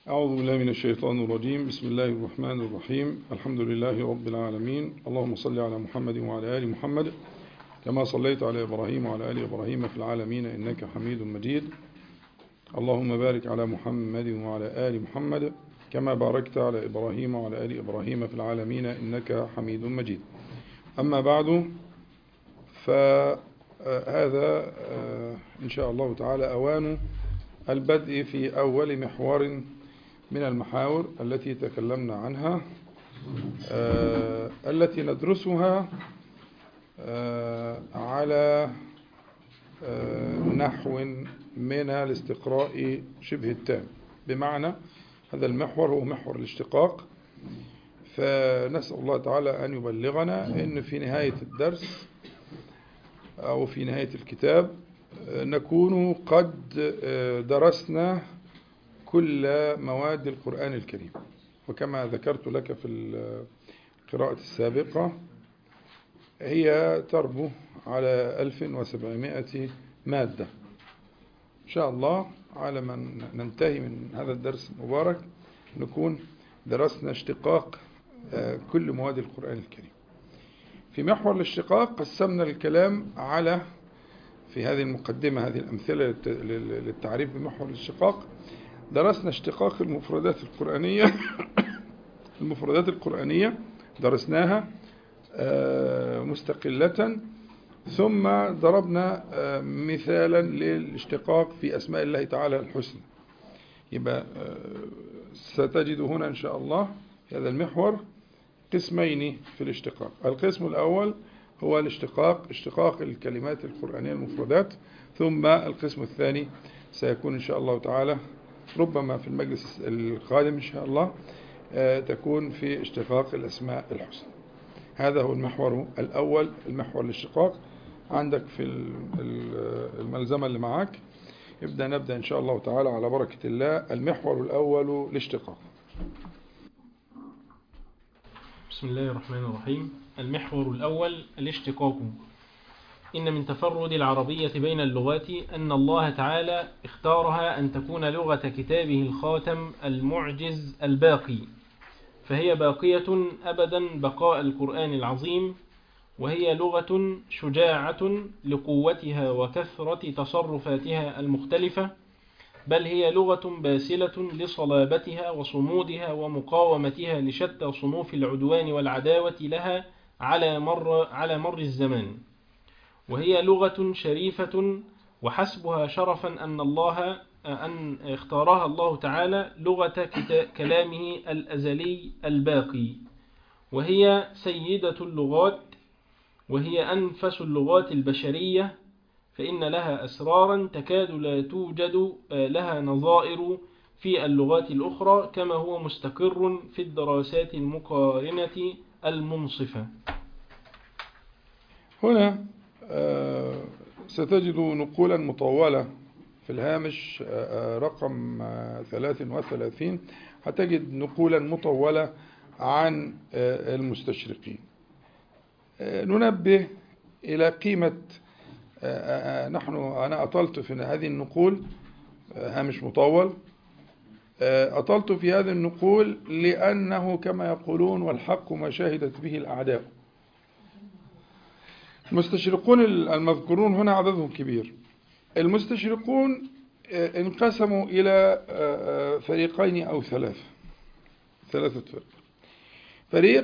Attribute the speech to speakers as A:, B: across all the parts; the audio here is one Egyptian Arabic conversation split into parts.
A: أعوذ بالله من الشيطان الرجيم بسم الله الرحمن الرحيم الحمد لله رب العالمين اللهم صل على محمد وعلى آل محمد كما صليت على إبراهيم وعلى آل إبراهيم في العالمين إنك حميد مجيد اللهم بارك على محمد وعلى آل محمد كما باركت على إبراهيم وعلى آل إبراهيم في العالمين إنك حميد مجيد أما بعد فهذا إن شاء الله تعالى أوان البدء في أول محور من المحاور التي تكلمنا عنها التي ندرسها على نحو من الاستقراء شبه التام بمعنى هذا المحور هو محور الاشتقاق فنسأل الله تعالى أن يبلغنا أن في نهاية الدرس أو في نهاية الكتاب نكون قد درسنا كل مواد القرآن الكريم وكما ذكرت لك في القراءة السابقة هي تربو على 1700 مادة إن شاء الله على ما ننتهي من هذا الدرس المبارك نكون درسنا اشتقاق كل مواد القرآن الكريم في محور الاشتقاق قسمنا الكلام على في هذه المقدمة هذه الأمثلة للتعريف بمحور الاشتقاق درسنا اشتقاق المفردات القرآنية المفردات القرآنية درسناها مستقلة ثم ضربنا مثالا للاشتقاق في أسماء الله تعالى الحسنى يبقى ستجد هنا إن شاء الله في هذا المحور قسمين في الاشتقاق القسم الأول هو الاشتقاق اشتقاق الكلمات القرآنية المفردات ثم القسم الثاني سيكون إن شاء الله تعالى ربما في المجلس القادم إن شاء الله تكون في اشتقاق الأسماء الحسنى هذا هو المحور الأول المحور الاشتقاق عندك في الملزمة اللي معاك يبدأ نبدأ إن شاء الله تعالى على بركة الله المحور الأول الاشتقاق
B: بسم الله الرحمن الرحيم المحور الأول الاشتقاق إن من تفرد العربية بين اللغات أن الله تعالى اختارها أن تكون لغة كتابه الخاتم المعجز الباقي فهي باقية أبدا بقاء القرآن العظيم وهي لغة شجاعة لقوتها وكثرة تصرفاتها المختلفة بل هي لغة باسلة لصلابتها وصمودها ومقاومتها لشتى صنوف العدوان والعداوة لها على مر, على مر الزمان وهي لغة شريفة وحسبها شرفا أن الله أن اختارها الله تعالى لغة كلامه الأزلي الباقي وهي سيدة اللغات وهي أنفس اللغات البشرية فإن لها أسرارا تكاد لا توجد لها نظائر في اللغات الأخرى كما هو مستقر في الدراسات المقارنة المنصفة
A: هنا ستجد نقولا مطولة في الهامش رقم 33 هتجد نقولا مطولة عن المستشرقين ننبه إلى قيمة نحن أنا أطلت في هذه النقول هامش مطول أطلت في هذه النقول لأنه كما يقولون والحق ما شهدت به الأعداء المستشرقون المذكورون هنا عددهم كبير المستشرقون انقسموا إلى فريقين أو ثلاثة ثلاثة فرق فريق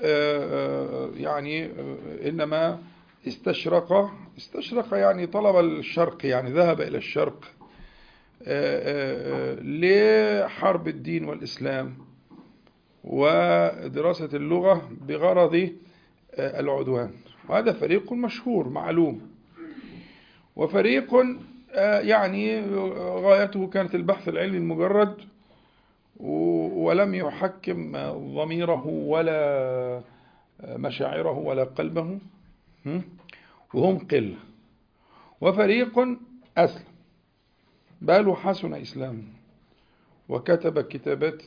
A: يعني إنما استشرق استشرق يعني طلب الشرق يعني ذهب إلى الشرق لحرب الدين والإسلام ودراسة اللغة بغرض العدوان وهذا فريق مشهور معلوم وفريق يعني غايته كانت البحث العلمي المجرد ولم يحكم ضميره ولا مشاعره ولا قلبه وهم قلة وفريق أسلم بل حسن إسلام وكتب كتابات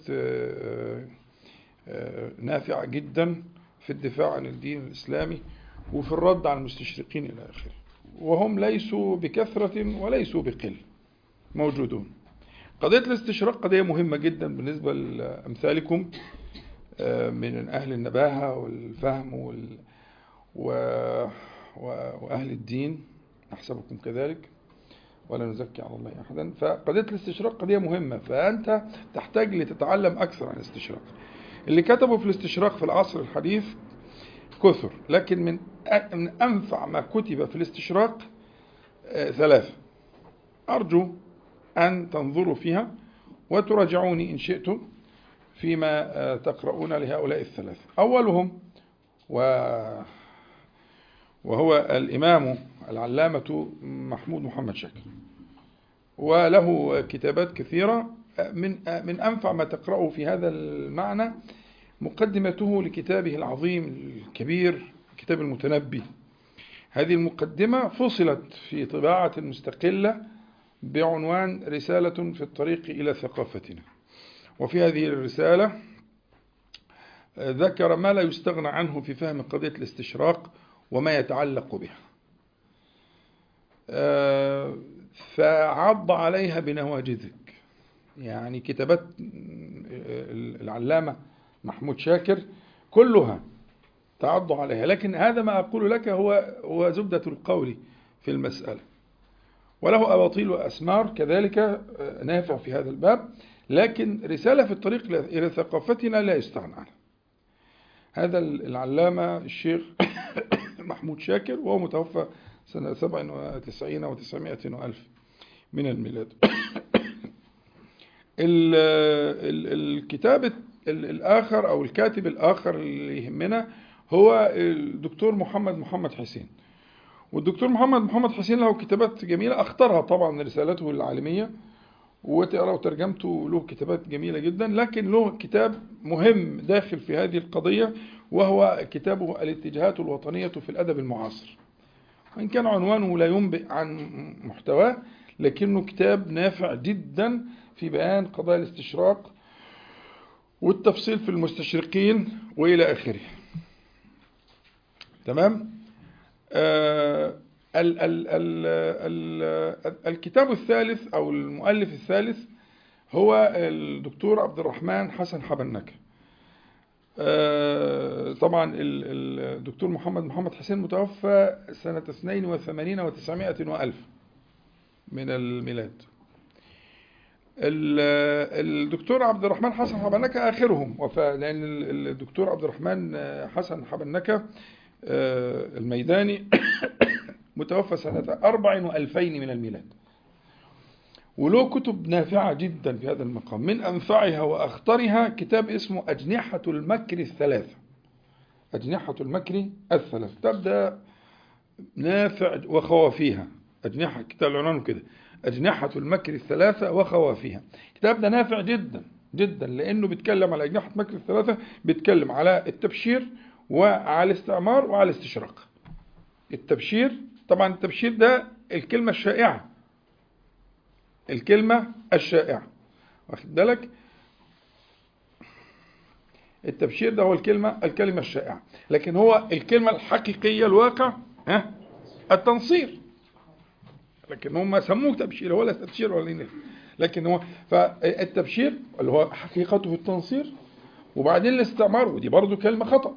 A: نافعة جدا في الدفاع عن الدين الإسلامي وفي الرد على المستشرقين إلى آخره وهم ليسوا بكثرة وليسوا بقل موجودون قضية الاستشراق قضية مهمة جدا بالنسبة لأمثالكم آه، من أهل النباهة والفهم وال... و... و... وأهل الدين نحسبكم كذلك ولا نزكي على الله أحدا فقضية الاستشراق قضية مهمة فأنت تحتاج لتتعلم أكثر عن الاستشراق اللي كتبوا في الاستشراق في العصر الحديث كثر لكن من أ- من أنفع ما كتب في الاستشراق آه، ثلاثة أرجو أن تنظروا فيها وتراجعوني إن شئتم فيما آه، تقرؤون لهؤلاء الثلاثة أولهم و وهو الإمام العلامة محمود محمد شاكر وله كتابات كثيرة من من أنفع ما تقرأه في هذا المعنى مقدمته لكتابه العظيم الكبير كتاب المتنبي هذه المقدمة فصلت في طباعة مستقلة بعنوان رسالة في الطريق إلى ثقافتنا وفي هذه الرسالة ذكر ما لا يستغنى عنه في فهم قضية الاستشراق وما يتعلق بها آه، فعض عليها بنواجذك يعني كتابات العلامة محمود شاكر كلها تعض عليها لكن هذا ما أقول لك هو هو زبدة القول في المسألة وله أباطيل وأسمار كذلك آه، نافع في هذا الباب لكن رسالة في الطريق إلى ثقافتنا لا يستغنى عنها هذا العلامة الشيخ محمود شاكر وهو متوفى سنة 97 و900 وألف من الميلاد ال- ال- الكتاب ال- الآخر أو الكاتب الآخر اللي يهمنا هو الدكتور محمد محمد حسين والدكتور محمد محمد حسين له كتابات جميلة أختارها طبعا رسالته العالمية وتقرأ ترجمته له كتابات جميلة جدا لكن له كتاب مهم داخل في هذه القضية وهو كتابه الاتجاهات الوطنية في الأدب المعاصر وإن كان عنوانه لا ينبئ عن محتواه لكنه كتاب نافع جدا في بيان قضايا الاستشراق والتفصيل في المستشرقين وإلى آخره تمام آه ال ال ال ال الكتاب الثالث أو المؤلف الثالث هو الدكتور عبد الرحمن حسن حبنكة آه طبعا الدكتور محمد محمد حسين متوفى سنة 82 و900 وألف من الميلاد الدكتور عبد الرحمن حسن حبنكة آخرهم وفاة لأن الدكتور عبد الرحمن حسن حبنكة الميداني متوفى سنة أربع وألفين من الميلاد وله كتب نافعة جدا في هذا المقام من أنفعها وأخطرها كتاب اسمه أجنحة المكر الثلاثة أجنحة المكر الثلاثة كتاب ده نافع وخوافيها أجنحة كتاب العنوان كده أجنحة المكر الثلاثة وخوافيها كتاب ده نافع جدا جدا لأنه بيتكلم على أجنحة المكر الثلاثة بيتكلم على التبشير وعلى الاستعمار وعلى الاستشراق التبشير طبعا التبشير ده الكلمة الشائعة الكلمة الشائعة واخد بالك التبشير ده هو الكلمة الكلمة الشائعة لكن هو الكلمة الحقيقية الواقع ها التنصير لكن هم سموه تبشير ولا تبشير ولا نفس لكن هو فالتبشير اللي هو حقيقته التنصير وبعدين الاستعمار ودي برضو كلمة خطأ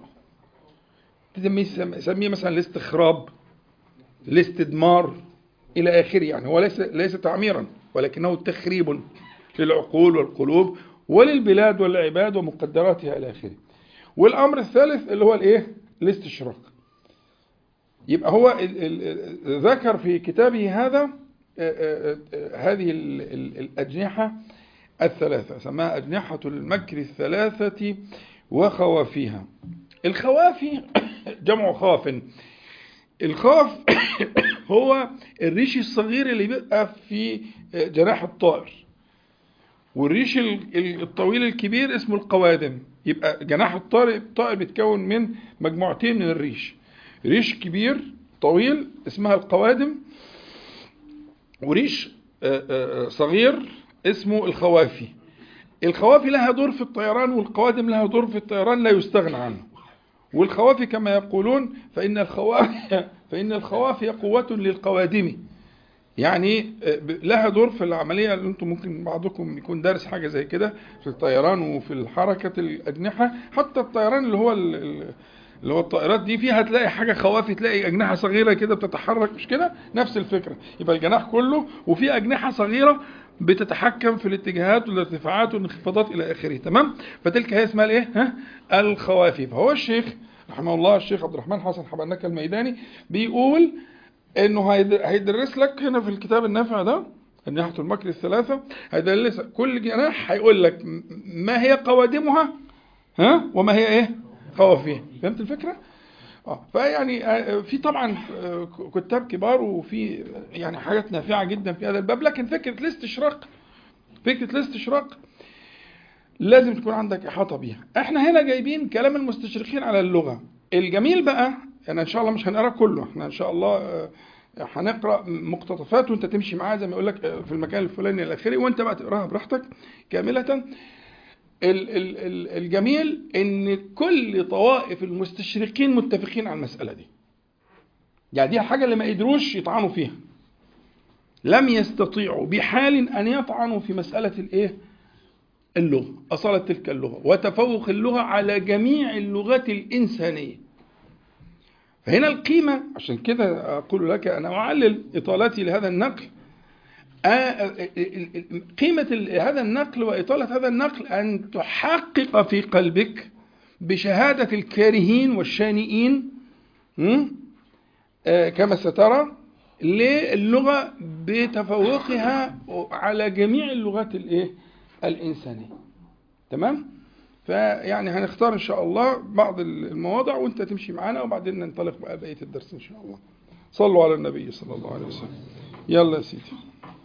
A: تسميه مثلا الاستخراب الاستدمار إلى آخره يعني هو ليس ليس تعميرا ولكنه تخريب للعقول والقلوب وللبلاد والعباد ومقدراتها إلى آخره والأمر الثالث اللي هو الإيه الاستشراق يبقى هو ذكر في كتابه هذا هذه الأجنحة الثلاثة سماها أجنحة المكر الثلاثة وخوافيها الخوافي جمع خاف الخاف هو الريش الصغير اللي بيبقى في جناح الطائر والريش الطويل الكبير اسمه القوادم يبقى جناح الطائر الطائر بيتكون من مجموعتين من الريش ريش كبير طويل اسمها القوادم وريش صغير اسمه الخوافي الخوافي لها دور في الطيران والقوادم لها دور في الطيران لا يستغنى عنه والخوافي كما يقولون فإن الخوافي فإن الخوافي قوة للقوادم يعني آه، ب- لها دور في العملية اللي انتم ممكن بعضكم يكون دارس حاجة زي كده في الطيران وفي الحركة الأجنحة حتى الطيران اللي هو ال- ال- اللي هو الطائرات دي فيها تلاقي حاجة خوافي تلاقي أجنحة صغيرة كده بتتحرك مش كده نفس الفكرة يبقى الجناح كله وفي أجنحة صغيرة بتتحكم في الاتجاهات والارتفاعات والانخفاضات إلى آخره تمام فتلك هي اسمها الإيه ها الخوافي فهو الشيخ رحمه الله الشيخ عبد الرحمن حسن حبناك الميداني بيقول انه هيد- هيدرس لك هنا في الكتاب النافع ده الناحية المكر الثلاثة هيدرس كل جناح هيقول لك م- ما هي قوادمها ها وما هي ايه خوافيها فهمت الفكرة؟ اه فيعني آه، في طبعا آه، كتاب كبار وفي يعني حاجات نافعة جدا في هذا الباب لكن فكرة الاستشراق فكرة الاستشراق لازم تكون عندك إحاطة بيها احنا هنا جايبين كلام المستشرقين على اللغة الجميل بقى انا ان شاء الله مش هنقرا كله احنا ان شاء الله آه، هنقرا مقتطفات وانت تمشي معاه زي ما يقول لك آه، في المكان الفلاني الاخري وانت بقى تقراها براحتك كامله ال- ال- ال- الجميل ان كل طوائف المستشرقين متفقين على المساله دي يعني دي الحاجه اللي ما قدروش يطعنوا فيها لم يستطيعوا بحال ان يطعنوا في مساله الايه اللغه اصاله تلك اللغه وتفوق اللغه على جميع اللغات الانسانيه فهنا القيمة عشان كده أقول لك أنا أعلل إطالتي لهذا النقل آه، آه، آه، قيمة ال- هذا النقل وإطالة هذا النقل أن تحقق في قلبك بشهادة الكارهين والشانئين م? آه، كما سترى للغة بتفوقها على جميع اللغات الإيه؟ الإنسانية تمام؟ فيعني هنختار ان شاء الله بعض المواضع وانت تمشي معانا وبعدين ننطلق بقى بقيه الدرس ان شاء الله صلوا على النبي صلى الله عليه وسلم يلا يا سيدي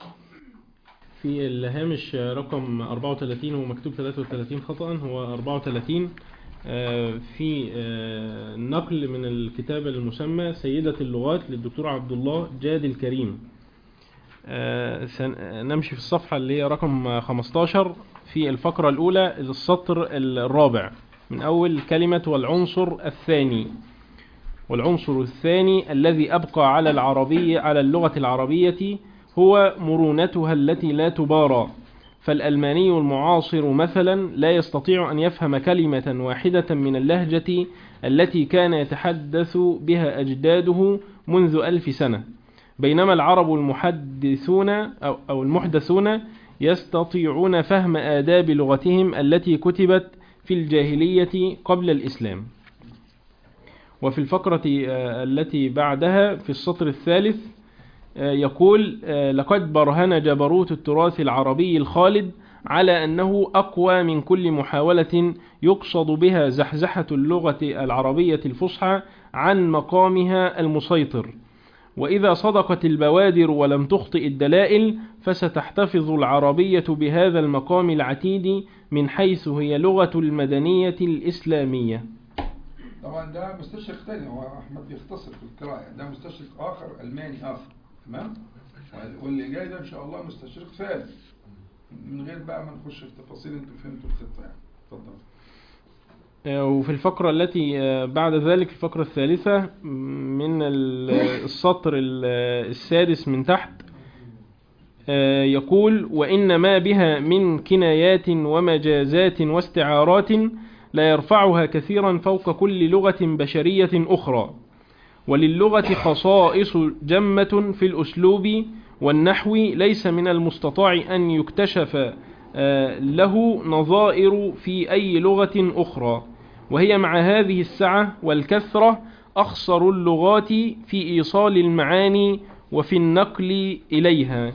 B: في الهامش رقم 34 هو مكتوب 33 خطأ هو 34 آه، في آه، نقل من الكتاب المسمى سيدة اللغات للدكتور عبد الله جاد الكريم آه، سن- نمشي في الصفحة اللي هي رقم 15 في الفقرة الأولى السطر الرابع من أول كلمة والعنصر الثاني والعنصر الثاني الذي أبقى على العربية على اللغة العربية هو مرونتها التي لا تبارى فالألماني المعاصر مثلا لا يستطيع أن يفهم كلمة واحدة من اللهجة التي كان يتحدث بها أجداده منذ ألف سنة بينما العرب المحدثون أو أو المحدثون يستطيعون فهم آداب لغتهم التي كتبت في الجاهلية قبل الإسلام وفي الفقرة آه، التي بعدها في السطر الثالث آه، يقول آه، لقد برهن جبروت التراث العربي الخالد على أنه أقوى من كل محاولة يقصد بها زحزحة اللغة العربية الفصحى عن مقامها المسيطر وإذا صدقت البوادر ولم تخطئ الدلائل فستحتفظ العربية بهذا المقام العتيد من حيث هي لغة المدنية الإسلامية
A: طبعا ده مستشرق تاني هو احمد بيختصر في القراءه ده مستشرق اخر الماني اخر تمام واللي جاي ده ان شاء الله مستشرق ثالث من غير بقى ما نخش في تفاصيل انتوا فهمتوا الخطه يعني اتفضل
B: آه، وفي الفقرة التي آه، بعد ذلك الفقرة الثالثة من ال- السطر ال- السادس من تحت آه، يقول وإن ما بها من كنايات ومجازات واستعارات لا يرفعها كثيرا فوق كل لغة بشرية أخرى وللغة خصائص جمة في الأسلوب والنحو ليس من المستطاع أن يكتشف آه، له نظائر في أي لغة أخرى وهي مع هذه السعة والكثرة أخصر اللغات في إيصال المعاني وفي النقل إليها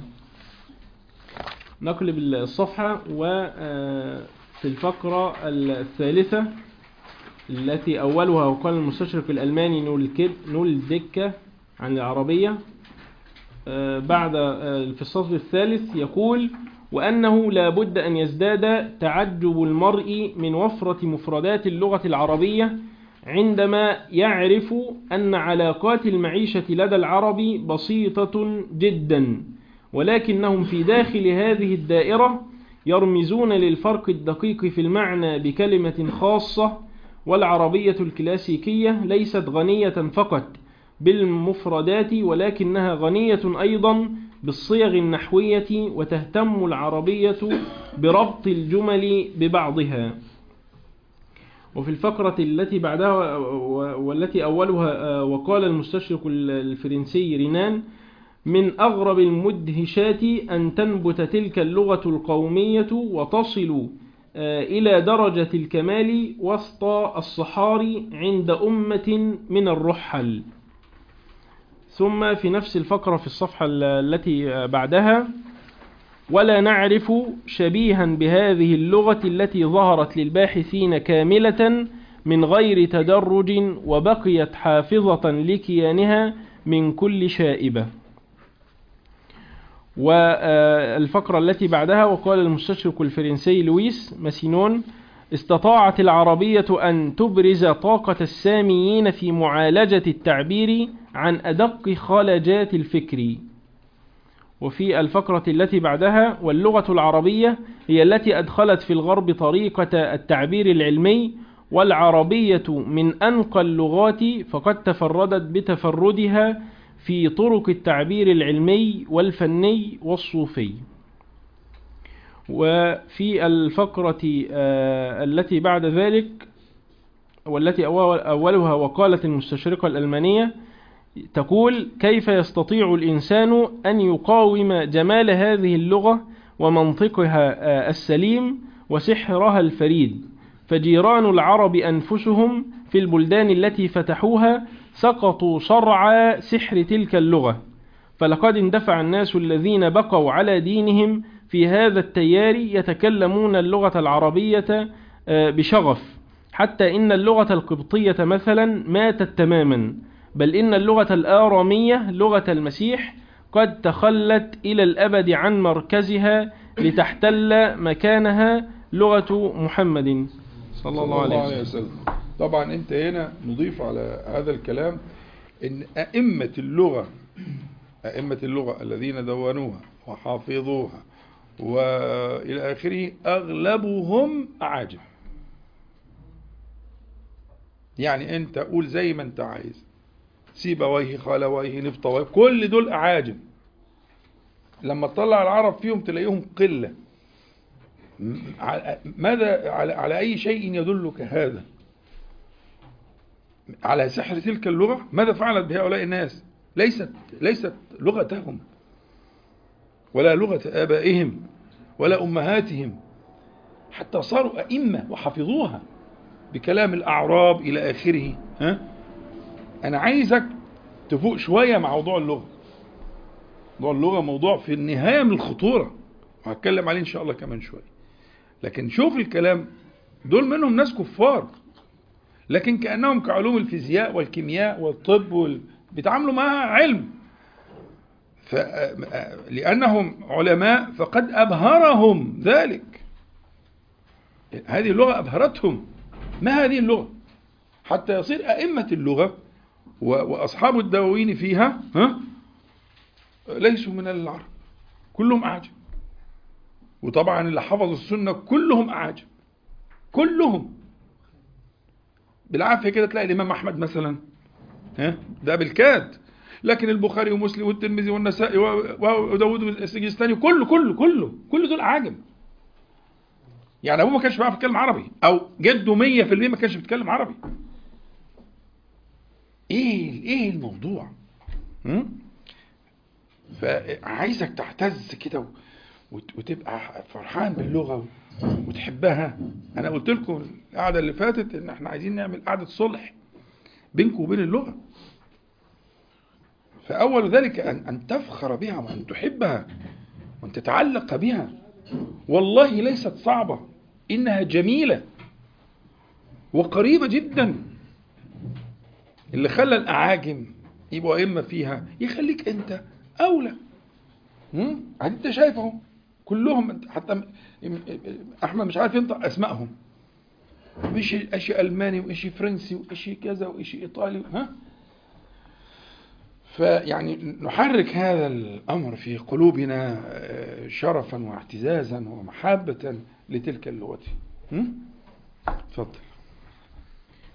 B: نقل بالصفحة وفي الفقرة الثالثة التي أولها وقال المستشرق الألماني نول كيد- نول دكة عن العربية آه، بعد آه، في السطر الثالث يقول وأنه لا بد أن يزداد تعجب المرء من وفرة مفردات اللغة العربية عندما يعرف أن علاقات المعيشة لدى العرب بسيطة جدا ولكنهم في داخل هذه الدائرة يرمزون للفرق الدقيق في المعنى بكلمة خاصة والعربية الكلاسيكية ليست غنية فقط بالمفردات ولكنها غنية أيضا بالصيغ النحوية وتهتم العربية بربط الجمل ببعضها وفي الفقرة التي بعدها والتي أولها وقال المستشرق الفرنسي رينان من أغرب المدهشات أن تنبت تلك اللغة القومية وتصل إلى درجة الكمال وسط الصحاري عند أمة من الرحل ثم في نفس الفقرة في الصفحة التي بعدها ولا نعرف شبيها بهذه اللغة التي ظهرت للباحثين كاملة من غير تدرج وبقيت حافظة لكيانها من كل شائبة والفقرة التي بعدها وقال المستشرق الفرنسي لويس ماسينون استطاعت العربية أن تبرز طاقة الساميين في معالجة التعبير عن أدق خلجات الفكر وفي الفقرة التي بعدها واللغة العربية هي التي أدخلت في الغرب طريقة التعبير العلمي والعربية من أنقى اللغات فقد تفردت بتفردها في طرق التعبير العلمي والفني والصوفي وفي الفقرة التي بعد ذلك والتي أولها وقالت المستشرقة الألمانية تقول كيف يستطيع الإنسان أن يقاوم جمال هذه اللغة ومنطقها السليم وسحرها الفريد فجيران العرب أنفسهم في البلدان التي فتحوها سقطوا صرع سحر تلك اللغة فلقد اندفع الناس الذين بقوا على دينهم في هذا التيار يتكلمون اللغة العربية بشغف حتى إن اللغة القبطية مثلا ماتت تماما بل إن اللغة الآرامية لغة المسيح قد تخلت إلى الأبد عن مركزها لتحتل مكانها لغة محمد صلى الله عليه وسلم
A: طبعا انت هنا نضيف على هذا الكلام ان ائمة اللغة ائمة اللغة الذين دونوها وحافظوها والى اخره اغلبهم اعاجم يعني انت قول زي ما انت عايز سيبويه خالويه نفطويه كل دول اعاجم لما تطلع العرب فيهم تلاقيهم قلة ماذا على, على اي شيء يدلك هذا على سحر تلك اللغة ماذا فعلت بهؤلاء الناس ليست ليست لغتهم ولا لغة آبائهم ولا أمهاتهم حتى صاروا أئمة وحفظوها بكلام الأعراب إلى آخره ها؟ أنا عايزك تفوق شوية مع موضوع اللغة موضوع اللغة موضوع في النهاية من الخطورة وهتكلم عليه إن شاء الله كمان شوية لكن شوف الكلام دول منهم ناس كفار لكن كأنهم كعلوم الفيزياء والكيمياء والطب وال... بيتعاملوا معها علم ف... لأنهم علماء فقد أبهرهم ذلك هذه اللغة أبهرتهم ما هذه اللغة حتى يصير أئمة اللغة و... وأصحاب الدواوين فيها ها؟ ليسوا من العرب كلهم أعجم وطبعا اللي حفظوا السنة كلهم أعجم كلهم بالعافية كده تلاقي الإمام أحمد مثلا ها ده بالكاد لكن البخاري ومسلم والترمذي والنسائي وداود السجستاني كله كله كله كل دول عاجم يعني ابوه ما كانش بيعرف يتكلم عربي او جده 100% ما كانش بيتكلم عربي ايه ايه الموضوع فعايزك تعتز كده وتبقى فرحان باللغه وتحبها انا قلت لكم القعده اللي فاتت ان احنا عايزين نعمل قعده صلح بينكم وبين اللغه فاول ذلك ان ان تفخر بها وان تحبها وان تتعلق بها والله ليست صعبه انها جميله وقريبه جدا اللي خلى الاعاجم يبقوا ائمه فيها يخليك انت اولى انت شايف اهو كلهم حتى احمد مش عارف ينطق اسمائهم مش اشي الماني واشي فرنسي واشي كذا واشي ايطالي ها فيعني نحرك هذا الامر في قلوبنا شرفا واعتزازا ومحبه لتلك اللغه تفضل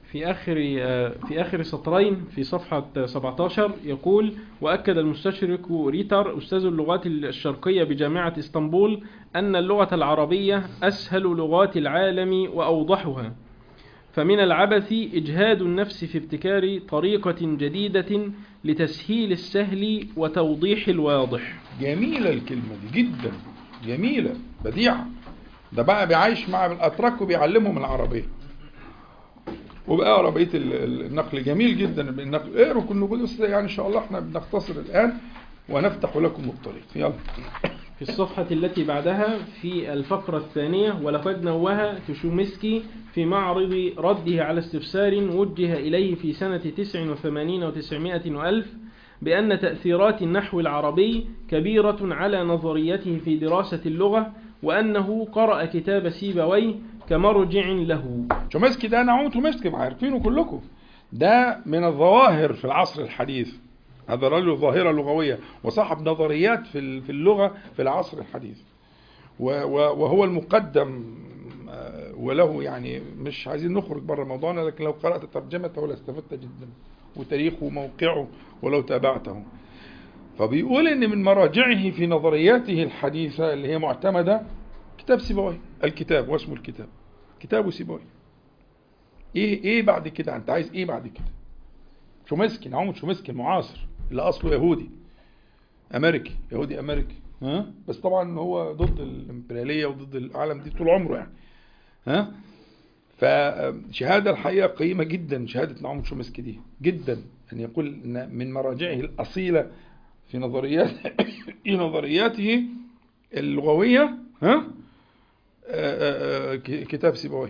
B: في آخر في آخر سطرين في صفحة 17 يقول وأكد المستشرق ريتر أستاذ اللغات الشرقية بجامعة اسطنبول أن اللغة العربية أسهل لغات العالم وأوضحها فمن العبث إجهاد النفس في ابتكار طريقة جديدة لتسهيل السهل وتوضيح الواضح
A: جميلة الكلمة دي جدا جميلة بديعة ده بقى بيعيش مع الأتراك وبيعلمهم العربية وبقى عربية ال- ال- النقل جميل جدا النقل اقروا كل بس يعني إن شاء الله احنا بنختصر الآن ونفتح لكم الطريق يلا
B: في الصفحة التي بعدها في الفقرة الثانية ولقد نوه تشومسكي في معرض رده على استفسار وجه إليه في سنة 89 وتسعمائة وألف بأن تأثيرات النحو العربي كبيرة على نظريته في دراسة اللغة وأنه قرأ كتاب سيبويه كمرجع له
A: تومسكي ده نعوم تومسكي عارفينه كلكم ده من الظواهر في العصر الحديث هذا رجل ظاهرة لغوية وصاحب نظريات في ال- في اللغة في العصر الحديث و- و- وهو المقدم آه، وله يعني مش عايزين نخرج بره موضوعنا لكن لو قرأت ترجمته لاستفدت جدا وتاريخه وموقعه ولو تابعته فبيقول ان من مراجعه في نظرياته الحديثة اللي هي معتمدة كتاب سيبويه الكتاب واسمه الكتاب كتابه سيبويه ايه ايه بعد كده انت عايز ايه بعد كده شومسكي نعوم شومسكي المعاصر اللي اصله يهودي امريكي يهودي امريكي ها بس طبعا هو ضد الامبرياليه وضد العالم دي طول عمره يعني ها فشهاده الحقيقه قيمه جدا شهاده نعوم شومسكي دي جدا ان يقول ان من مراجعه الاصيله في نظريات في نظرياته اللغويه ها آه، آه، آه، كتاب سيبويه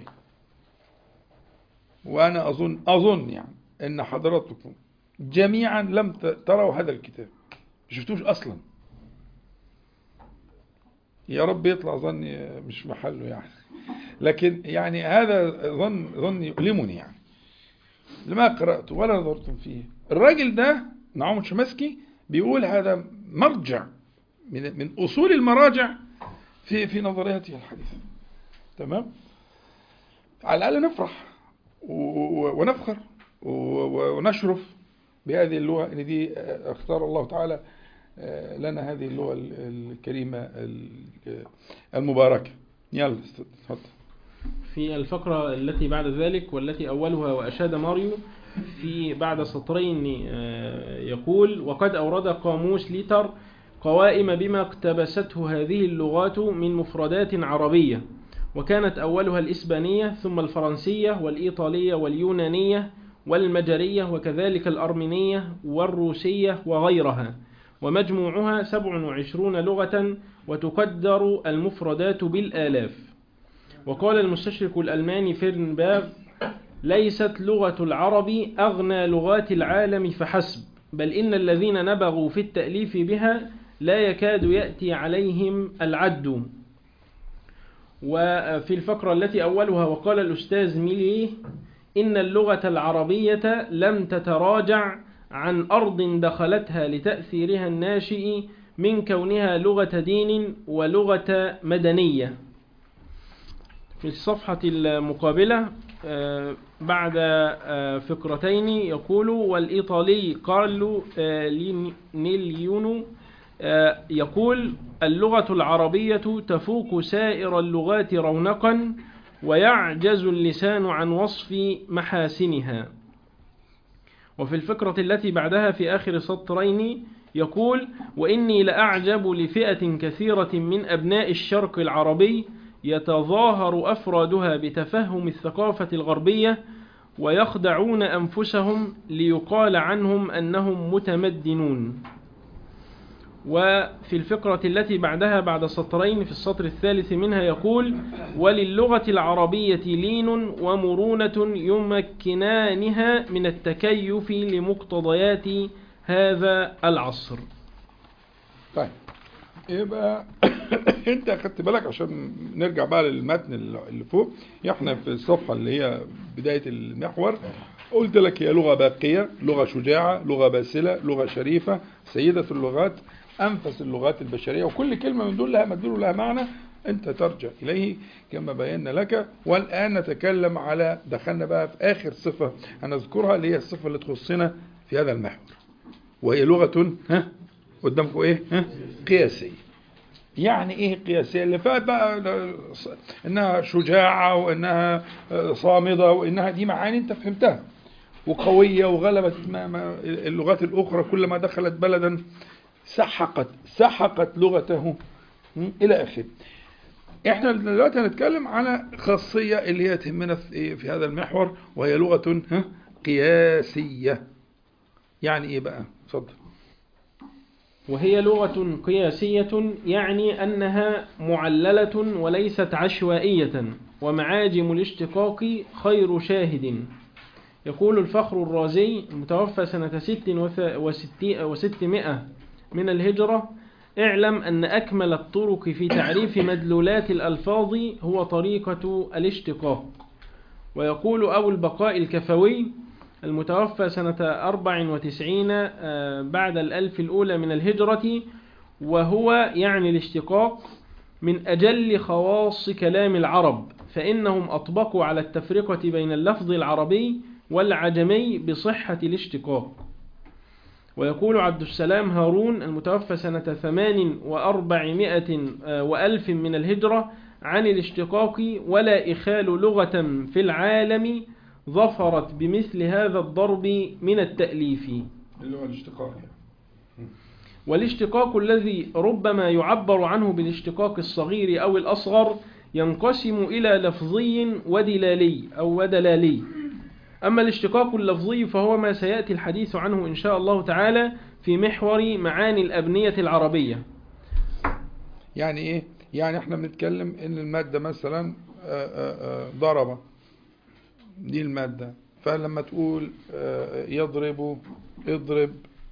A: وانا اظن اظن يعني ان حضراتكم جميعا لم ت- تروا هذا الكتاب ما شفتوش اصلا يا رب يطلع ظني مش محله يعني لكن يعني هذا ظن ظن يؤلمني يعني لما قرأت ولا نظرت فيه الراجل ده نعوم شمسكي بيقول هذا مرجع من من اصول المراجع في في نظرياته الحديثه تمام على الاقل نفرح و- و- ونفخر و- و- ونشرف بهذه اللغة إن دي آه، اختار الله تعالى آه، لنا هذه اللغة ال- الكريمة ال- المباركة يلا اتفضل
B: في الفقرة التي بعد ذلك والتي أولها وأشاد ماريو في بعد سطرين آه، يقول وقد أورد قاموس ليتر قوائم بما اقتبسته هذه اللغات من مفردات عربية وكانت أولها الإسبانية ثم الفرنسية والإيطالية واليونانية والمجرية وكذلك الأرمينية والروسية وغيرها ومجموعها 27 لغة وتقدر المفردات بالآلاف وقال المستشرق الألماني فيرنباغ ليست لغة العرب أغنى لغات العالم فحسب بل إن الذين نبغوا في التأليف بها لا يكاد يأتي عليهم العد وفي الفقرة التي أولها وقال الأستاذ ميلي إن اللغة العربية لم تتراجع عن أرض دخلتها لتأثيرها الناشئ من كونها لغة دين ولغة مدنية في الصفحة المقابلة آه، بعد آه، فقرتين يقول والإيطالي كارلو آه، لين- نيليونو آه، يقول اللغة العربية تفوق سائر اللغات رونقا ويعجز اللسان عن وصف محاسنها وفي الفكرة التي بعدها في آخر سطرين يقول وإني لأعجب لفئة كثيرة من أبناء الشرق العربي يتظاهر أفرادها بتفهم الثقافة الغربية ويخدعون أنفسهم ليقال عنهم أنهم متمدنون وفي الفقرة التي بعدها بعد سطرين في السطر الثالث منها يقول وللغة العربية لين ومرونة يمكنانها من التكيف لمقتضيات هذا العصر
A: طيب يبقى انت خدت بالك عشان نرجع بقى للمتن اللي فوق احنا في الصفحه اللي هي بدايه المحور قلت لك هي لغه باقيه لغه شجاعه لغه باسله لغه شريفه سيده اللغات انفس اللغات البشريه وكل كلمه من دول لها مدلول لها معنى أنت ترجع إليه كما بينا لك والآن نتكلم على دخلنا بقى في آخر صفة هنذكرها اللي هي الصفة اللي تخصنا في هذا المحور وهي لغة ها قدامكم إيه ها قياسية يعني ايه قياسية اللي فات بقى انها شجاعة وانها صامدة وانها دي معاني انت فهمتها وقوية وغلبت ما ما اللغات الاخرى كلما دخلت بلدا سحقت سحقت لغته الى اخره احنا دلوقتي هنتكلم على خاصية اللي هي تهمنا في في هذا المحور وهي لغة ها قياسية يعني ايه بقى اتفضل
B: وهي لغة قياسية يعني أنها معللة وليست عشوائية ومعاجم الاشتقاق خير شاهد يقول الفخر الرازي المتوفى سنة ست وستمائة من الهجرة اعلم أن أكمل الطرق في تعريف مدلولات الألفاظ هو طريقة الاشتقاق ويقول أبو البقاء الكفوي المتوفى سنة 94 بعد الألف الأولى من الهجرة وهو يعني الاشتقاق من أجل خواص كلام العرب فإنهم أطبقوا على التفرقة بين اللفظ العربي والعجمي بصحة الاشتقاق ويقول عبد السلام هارون المتوفى سنة ثمان وأربعمائة وألف من الهجرة عن الاشتقاق ولا إخال لغة في العالم ظفرت بمثل هذا الضرب من التأليف
A: اللي هو الاشتقاق
B: والاشتقاق الذي ربما يعبر عنه بالاشتقاق الصغير أو الأصغر ينقسم إلى لفظي ودلالي أو ودلالي أما الاشتقاق اللفظي فهو ما سيأتي الحديث عنه إن شاء الله تعالى في محور معاني الأبنية العربية
A: يعني إيه؟ يعني احنا بنتكلم ان المادة مثلا ضرب دي المادة فلما تقول يضرب اضرب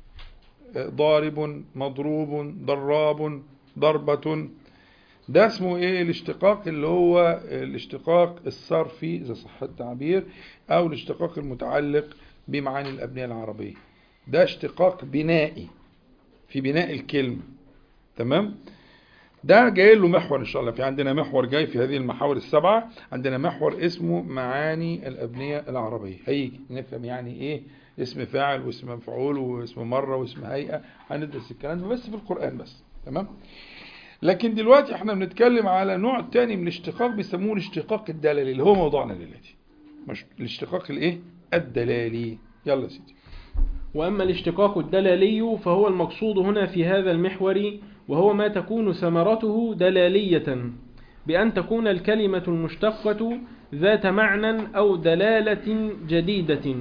A: ضارب مضروب ضراب ضربة ده اسمه ايه الاشتقاق اللي هو الاشتقاق الصرفي اذا صح التعبير او الاشتقاق المتعلق بمعاني الابنية العربية ده اشتقاق بنائي في بناء الكلمة تمام ده جاي له محور ان شاء الله في عندنا محور جاي في هذه المحاور السبعة عندنا محور اسمه معاني الابنية العربية هيجي نفهم يعني ايه اسم فاعل واسم مفعول واسم مرة واسم هيئة هندرس الكلام ده بس في القرآن بس تمام لكن دلوقتي احنا بنتكلم على نوع تاني من الاشتقاق بيسموه الاشتقاق الدلالي اللي هو موضوعنا دلوقتي مش الاشتقاق الايه الدلالي يلا يا سيدي
B: وأما الاشتقاق الدلالي فهو المقصود هنا في هذا المحور وهو ما تكون ثمرته دلالية بأن تكون الكلمة المشتقة ذات معنى أو دلالة جديدة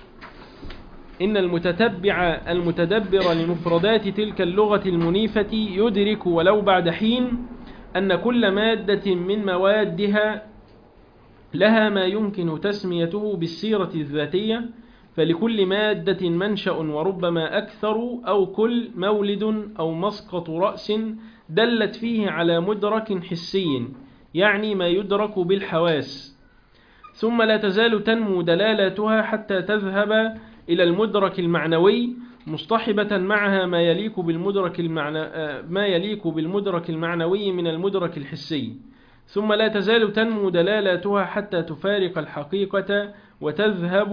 B: إن المتتبع المتدبر لمفردات تلك اللغة المنيفة يدرك ولو بعد حين أن كل مادة من موادها لها ما يمكن تسميته بالسيرة الذاتية فلكل مادة منشأ وربما أكثر أو كل مولد أو مسقط رأس دلت فيه على مدرك حسي يعني ما يدرك بالحواس ثم لا تزال تنمو دلالاتها حتى تذهب إلى المدرك المعنوي مصطحبة معها ما يليق بالمدرك المعنى ما يليق بالمدرك المعنوي من المدرك الحسي ثم لا تزال تنمو دلالاتها حتى تفارق الحقيقة وتذهب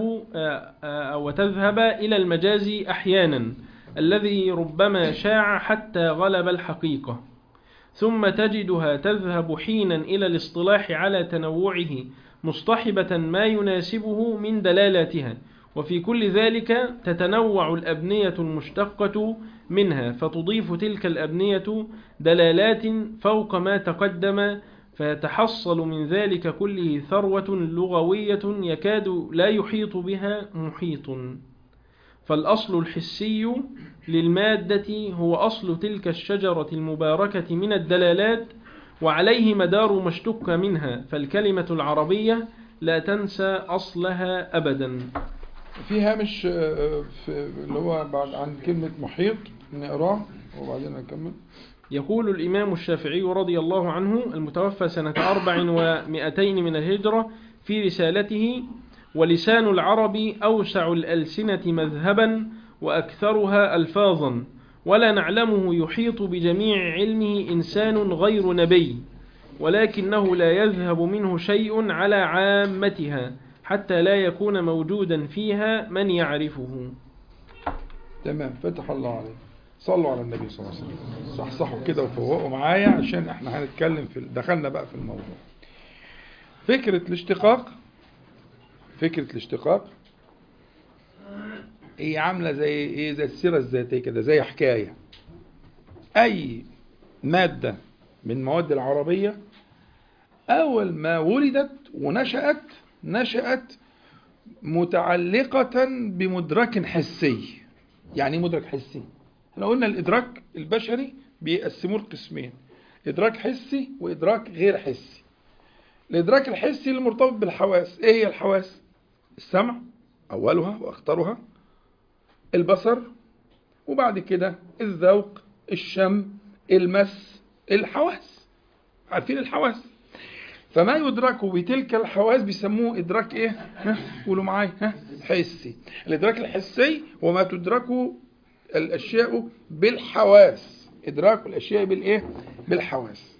B: وتذهب إلى المجاز أحيانا الذي ربما شاع حتى غلب الحقيقة ثم تجدها تذهب حينا إلى الاصطلاح على تنوعه مصطحبة ما يناسبه من دلالاتها وفي كل ذلك تتنوع الأبنية المشتقة منها فتضيف تلك الأبنية دلالات فوق ما تقدم فيتحصل من ذلك كله ثروة لغوية يكاد لا يحيط بها محيط فالأصل الحسي للمادة هو أصل تلك الشجرة المباركة من الدلالات وعليه مدار ما اشتق منها فالكلمة العربية لا تنسى أصلها أبدا
A: في هامش في اللي هو بعد عن كلمة محيط نقراه وبعدين نكمل
B: يقول الإمام الشافعي رضي الله عنه المتوفى سنة أربع ومئتين من الهجرة في رسالته ولسان العرب أوسع الألسنة مذهبا وأكثرها ألفاظا ولا نعلمه يحيط بجميع علمه إنسان غير نبي ولكنه لا يذهب منه شيء على عامتها حتى لا يكون موجودا فيها من يعرفه
A: تمام فتح الله عليك صلوا على النبي صلى الله عليه وسلم صحصحوا كده وفوقوا معايا عشان احنا هنتكلم في دخلنا بقى في الموضوع فكرة الاشتقاق فكرة الاشتقاق هي عاملة زي ايه زي السيرة الذاتية كده زي حكاية اي مادة من المواد العربية اول ما ولدت ونشأت نشأت متعلقة بمدرك حسي يعني ايه مدرك حسي احنا قلنا الادراك البشري بيقسموه لقسمين ادراك حسي وادراك غير حسي الادراك الحسي المرتبط بالحواس ايه هي الحواس السمع اولها واخطرها البصر وبعد كده الذوق الشم المس الحواس عارفين الحواس فما يدرك بتلك الحواس بيسموه ادراك ايه ها قولوا معايا ها حسي الادراك الحسي هو ما تدركه الاشياء بالحواس ادراك الاشياء بالايه بالحواس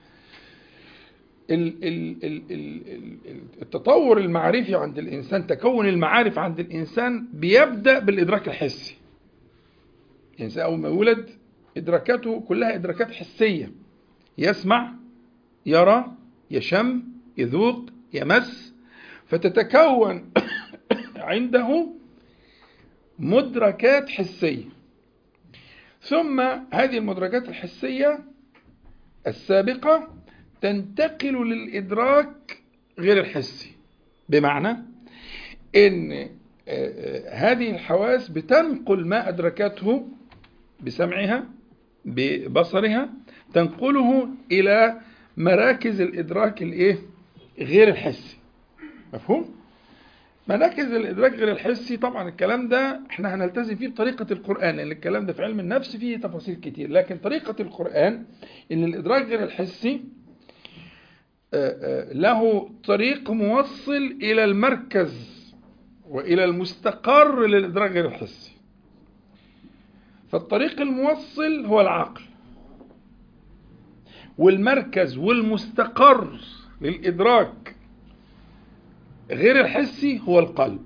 A: ال ال ال ال التطور المعرفي عند الانسان تكون المعارف عند الانسان بيبدا بالادراك الحسي الانسان اول ما يولد ادراكاته كلها ادراكات حسيه يسمع يرى يشم يذوق يمس فتتكون عنده مدركات حسيه ثم هذه المدركات الحسيه السابقه تنتقل للإدراك غير الحسي بمعنى إن هذه الحواس بتنقل ما أدركته بسمعها ببصرها تنقله إلى مراكز الإدراك الإيه؟ غير الحسي مفهوم؟ مراكز الإدراك غير الحسي طبعا الكلام ده احنا هنلتزم فيه بطريقة القرآن لأن الكلام ده في علم النفس فيه تفاصيل كتير لكن طريقة القرآن إن الإدراك غير الحسي له طريق موصل إلى المركز وإلى المستقر للإدراك غير الحسي فالطريق الموصل هو العقل والمركز والمستقر للإدراك غير الحسي هو القلب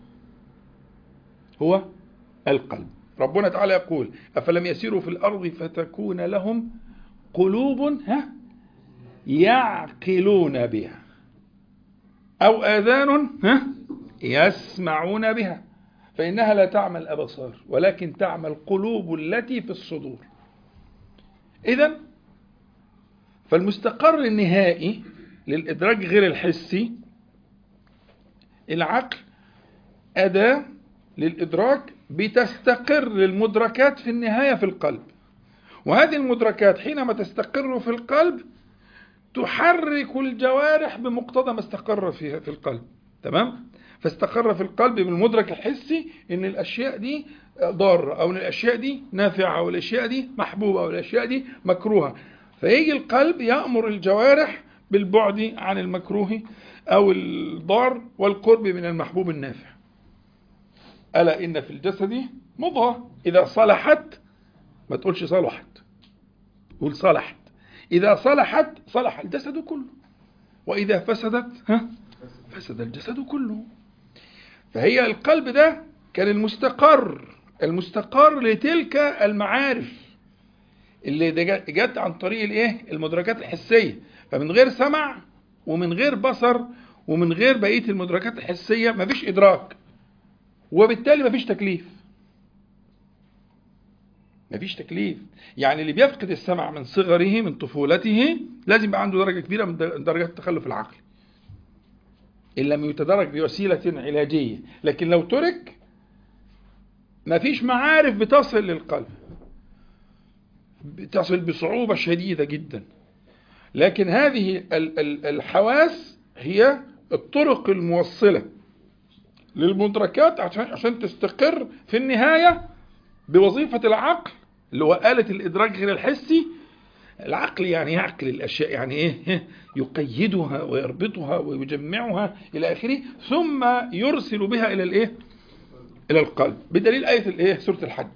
A: هو القلب ربنا تعالى يقول أفلم يسيروا في الأرض فتكون لهم قلوب ها يعقلون بها أو آذان ها يسمعون بها فإنها لا تعمى الأبصار ولكن تعمى القلوب التي في الصدور إذا فالمستقر النهائي للإدراك غير الحسي العقل أداة للإدراك بتستقر المدركات في النهاية في القلب وهذه المدركات حينما تستقر في القلب تحرك الجوارح بمقتضى ما استقر في في القلب تمام فاستقر في القلب بالمدرك الحسي ان الاشياء دي ضاره او ان الاشياء دي نافعه او الاشياء دي محبوبه او الاشياء دي مكروهه فيجي القلب يامر الجوارح بالبعد عن المكروه او الضار والقرب من المحبوب النافع الا ان في الجسد مضغه اذا صلحت ما تقولش صلحت قول صلحت إذا صلحت صلح الجسد كله وإذا فسدت ها فسد الجسد كله فهي القلب ده كان المستقر المستقر لتلك المعارف اللي جت عن طريق الايه المدركات الحسيه فمن غير سمع ومن غير بصر ومن غير بقيه المدركات الحسيه مفيش ادراك وبالتالي مفيش تكليف مفيش تكليف يعني اللي بيفقد السمع من صغره من طفولته لازم يبقى عنده درجة كبيرة من درجات التخلف العقلي إن لم يتدرج بوسيلة علاجية لكن لو ترك مفيش معارف بتصل للقلب بتصل بصعوبة شديدة جدا لكن هذه الحواس هي الطرق الموصلة للمدركات عشان عشان تستقر في النهاية بوظيفة العقل اللي هو آلة الإدراك غير الحسي العقل يعني يعقل الأشياء يعني إيه يقيدها ويربطها ويجمعها إلى آخره ثم يرسل بها إلى الإيه إلى القلب بدليل آية الإيه سورة الحج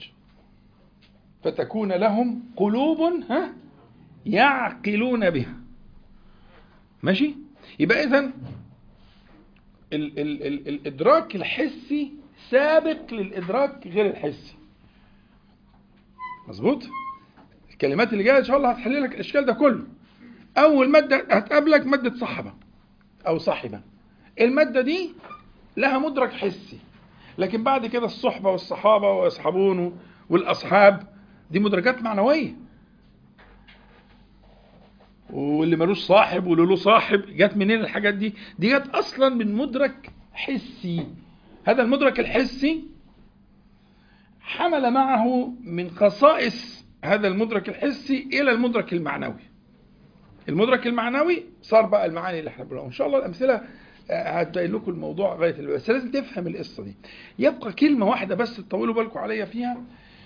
A: فتكون لهم قلوب ها يعقلون بها ماشي يبقى اذا ال ال ال الادراك الحسي سابق للادراك غير الحسي مظبوط الكلمات اللي جايه ان شاء الله هتحل لك الاشكال ده كله اول ماده هتقابلك ماده صحبه او صاحبه الماده دي لها مدرك حسي لكن بعد كده الصحبه والصحابه ويصحبون والاصحاب دي مدركات معنويه واللي ملوش صاحب واللي له صاحب جت منين الحاجات دي دي جت اصلا من مدرك حسي هذا المدرك الحسي حمل معه من خصائص هذا المدرك الحسي الى المدرك المعنوي المدرك المعنوي صار بقى المعاني اللي احنا بنقولها ان شاء الله الامثله هتبين لكم الموضوع غايه بس لازم تفهم القصه دي يبقى كلمه واحده بس تطولوا بالكم عليا فيها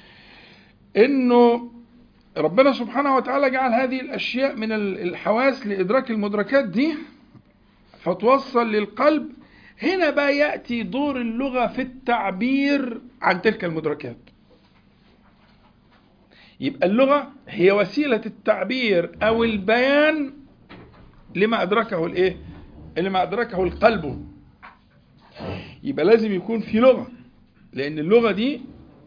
A: انه ربنا سبحانه وتعالى جعل هذه الاشياء من الحواس لادراك المدركات دي فتوصل للقلب هنا بقى ياتي دور اللغه في التعبير عن تلك المدركات يبقى اللغه هي وسيله التعبير او البيان لما ادركه الايه لما ادركه القلب يبقى لازم يكون في لغه لان اللغه دي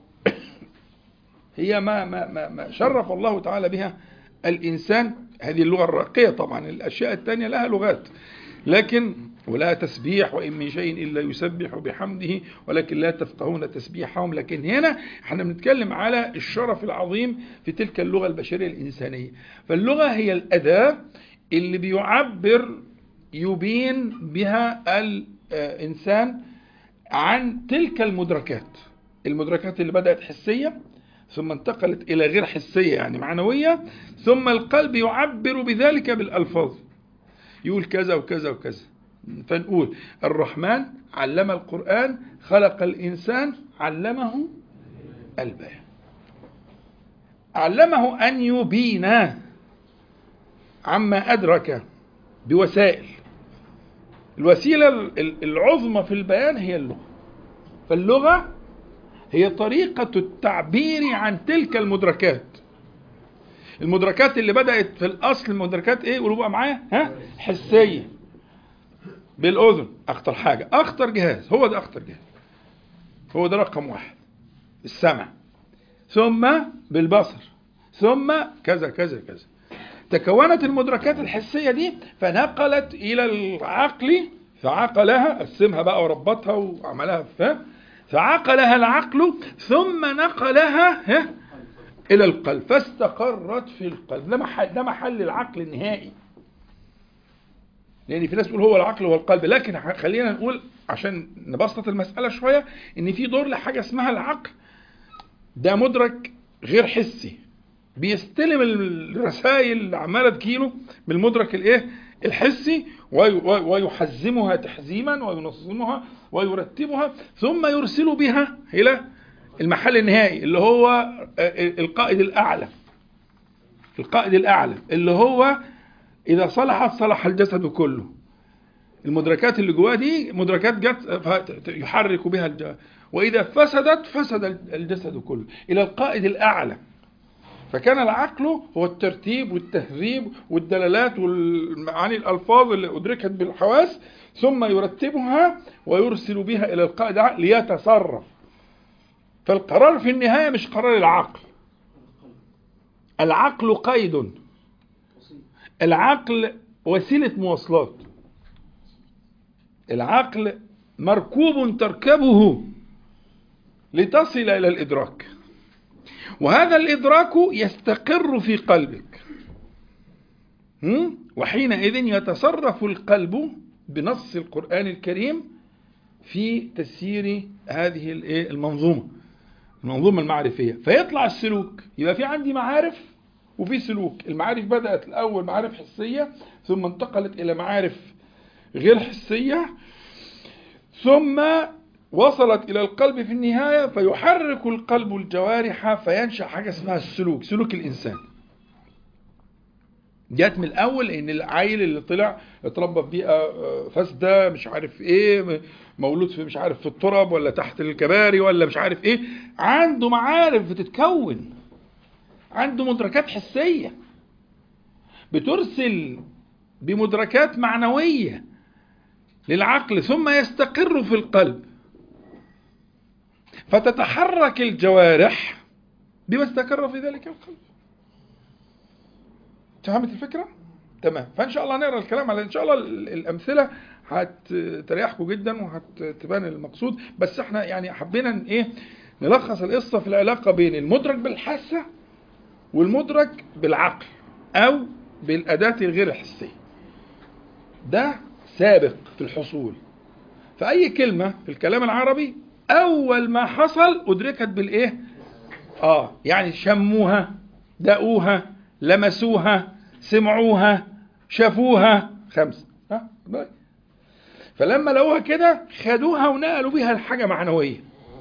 A: هي ما ما ما, ما شرف الله تعالى بها الانسان هذه اللغه الراقيه طبعا الاشياء الثانيه لها لغات لكن ولا تسبيح وإن من شيء إلا يسبح بحمده ولكن لا تفقهون تسبيحهم لكن هنا احنا بنتكلم على الشرف العظيم في تلك اللغة البشرية الإنسانية فاللغة هي الأداة اللي بيعبر يبين بها الإنسان عن تلك المدركات المدركات اللي بدأت حسية ثم انتقلت إلى غير حسية يعني معنوية ثم القلب يعبر بذلك بالألفاظ يقول كذا وكذا وكذا فنقول الرحمن علم القرآن خلق الإنسان علمه البيان علمه أن يبين عما أدرك بوسائل الوسيلة العظمى في البيان هي اللغة فاللغة هي طريقة التعبير عن تلك المدركات المدركات اللي بدأت في الأصل المدركات إيه قولوا بقى معايا ها حسية بالأذن أخطر حاجة أخطر جهاز هو ده أخطر جهاز هو ده رقم واحد السمع ثم بالبصر ثم كذا كذا كذا تكونت المدركات الحسية دي فنقلت إلى العقل فعقلها قسمها بقى وربطها وعملها فهم فعقلها العقل ثم نقلها ها إلى القلب فاستقرت في القلب ده محل, ده محل العقل النهائي لأن في ناس تقول هو العقل والقلب لكن خلينا نقول عشان نبسط المسألة شوية إن في دور لحاجة اسمها العقل ده مدرك غير حسي بيستلم الرسائل اللي عماله تجيله من المدرك الايه الحسي ويحزمها تحزيما وينظمها ويرتبها ثم يرسل بها الى المحل النهائي اللي هو القائد الاعلى القائد الاعلى اللي هو اذا صلحت صلح الجسد كله المدركات اللي جواه دي مدركات جت يحرك بها الجسد واذا فسدت فسد الجسد كله الى القائد الاعلى فكان العقل هو الترتيب والتهذيب والدلالات والمعاني الألفاظ اللي أدركت بالحواس ثم يرتبها ويرسل بها إلى القائد ليتصرف فالقرار في النهاية مش قرار العقل العقل قيد العقل وسيلة مواصلات العقل مركوب تركبه لتصل إلى الإدراك وهذا الإدراك يستقر في قلبك وحينئذ يتصرف القلب بنص القرآن الكريم في تسيير هذه المنظومة المنظومة المعرفية فيطلع السلوك يبقى في عندي معارف وفي سلوك المعارف بدأت الأول معارف حسية ثم انتقلت إلى معارف غير حسية ثم وصلت إلى القلب في النهاية فيحرك القلب الجوارح فينشأ حاجة اسمها السلوك سلوك الإنسان جات من الأول إن العيل اللي طلع اتربى في بيئة فاسدة مش عارف إيه مولود في مش عارف في التراب ولا تحت الكباري ولا مش عارف إيه عنده معارف بتتكون عنده مدركات حسية بترسل بمدركات معنوية للعقل ثم يستقر في القلب فتتحرك الجوارح بما استقر في ذلك القلب فهمت الفكرة؟ تمام فإن شاء الله نقرأ الكلام على إن شاء الله ال- الأمثلة هتريحكم جدا وهتبان المقصود بس احنا يعني حبينا ن- ايه نلخص القصة في العلاقة بين المدرك بالحاسة والمدرك بالعقل أو بالأداة الغير الحسية ده سابق في الحصول فأي كلمة في الكلام العربي أول ما حصل أدركت بالإيه؟ آه يعني شموها دقوها لمسوها سمعوها شافوها خمسة ها بالك؟ فلما لقوها كده خدوها ونقلوا بيها لحاجة معنوية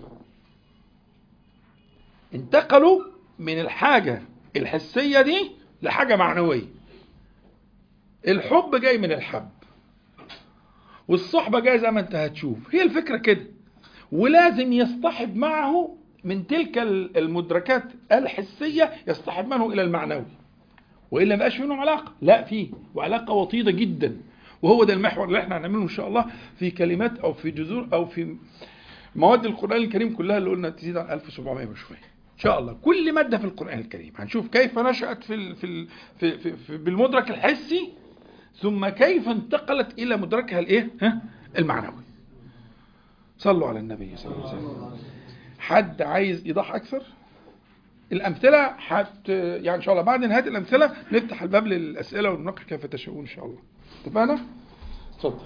A: انتقلوا من الحاجة الحسية دي لحاجة معنوية الحب جاي من الحب والصحبة جاية زي ما انت هتشوف هي الفكرة كده ولازم يصطحب معه من تلك المدركات الحسية يصطحب منه إلى المعنوي وإلا ما بقاش بينهم علاقة لا فيه وعلاقة وطيدة جدا وهو ده المحور اللي احنا هنعمله إن شاء الله في كلمات أو في جذور أو في مواد القرآن الكريم كلها اللي قلنا تزيد عن 1700 وشوية إن شاء الله كل مادة في القرآن الكريم هنشوف كيف نشأت في, ال في, ال في, في, في بالمدرك الحسي ثم كيف انتقلت إلى مدركها الإيه؟ ها؟ المعنوي صلوا على النبي صلى الله عليه وسلم حد عايز ايضاح اكثر الامثله حت يعني ان شاء الله بعد نهايه الامثله نفتح الباب للاسئله ونناقش كيف تشاؤون ان شاء الله اتفقنا اتفضل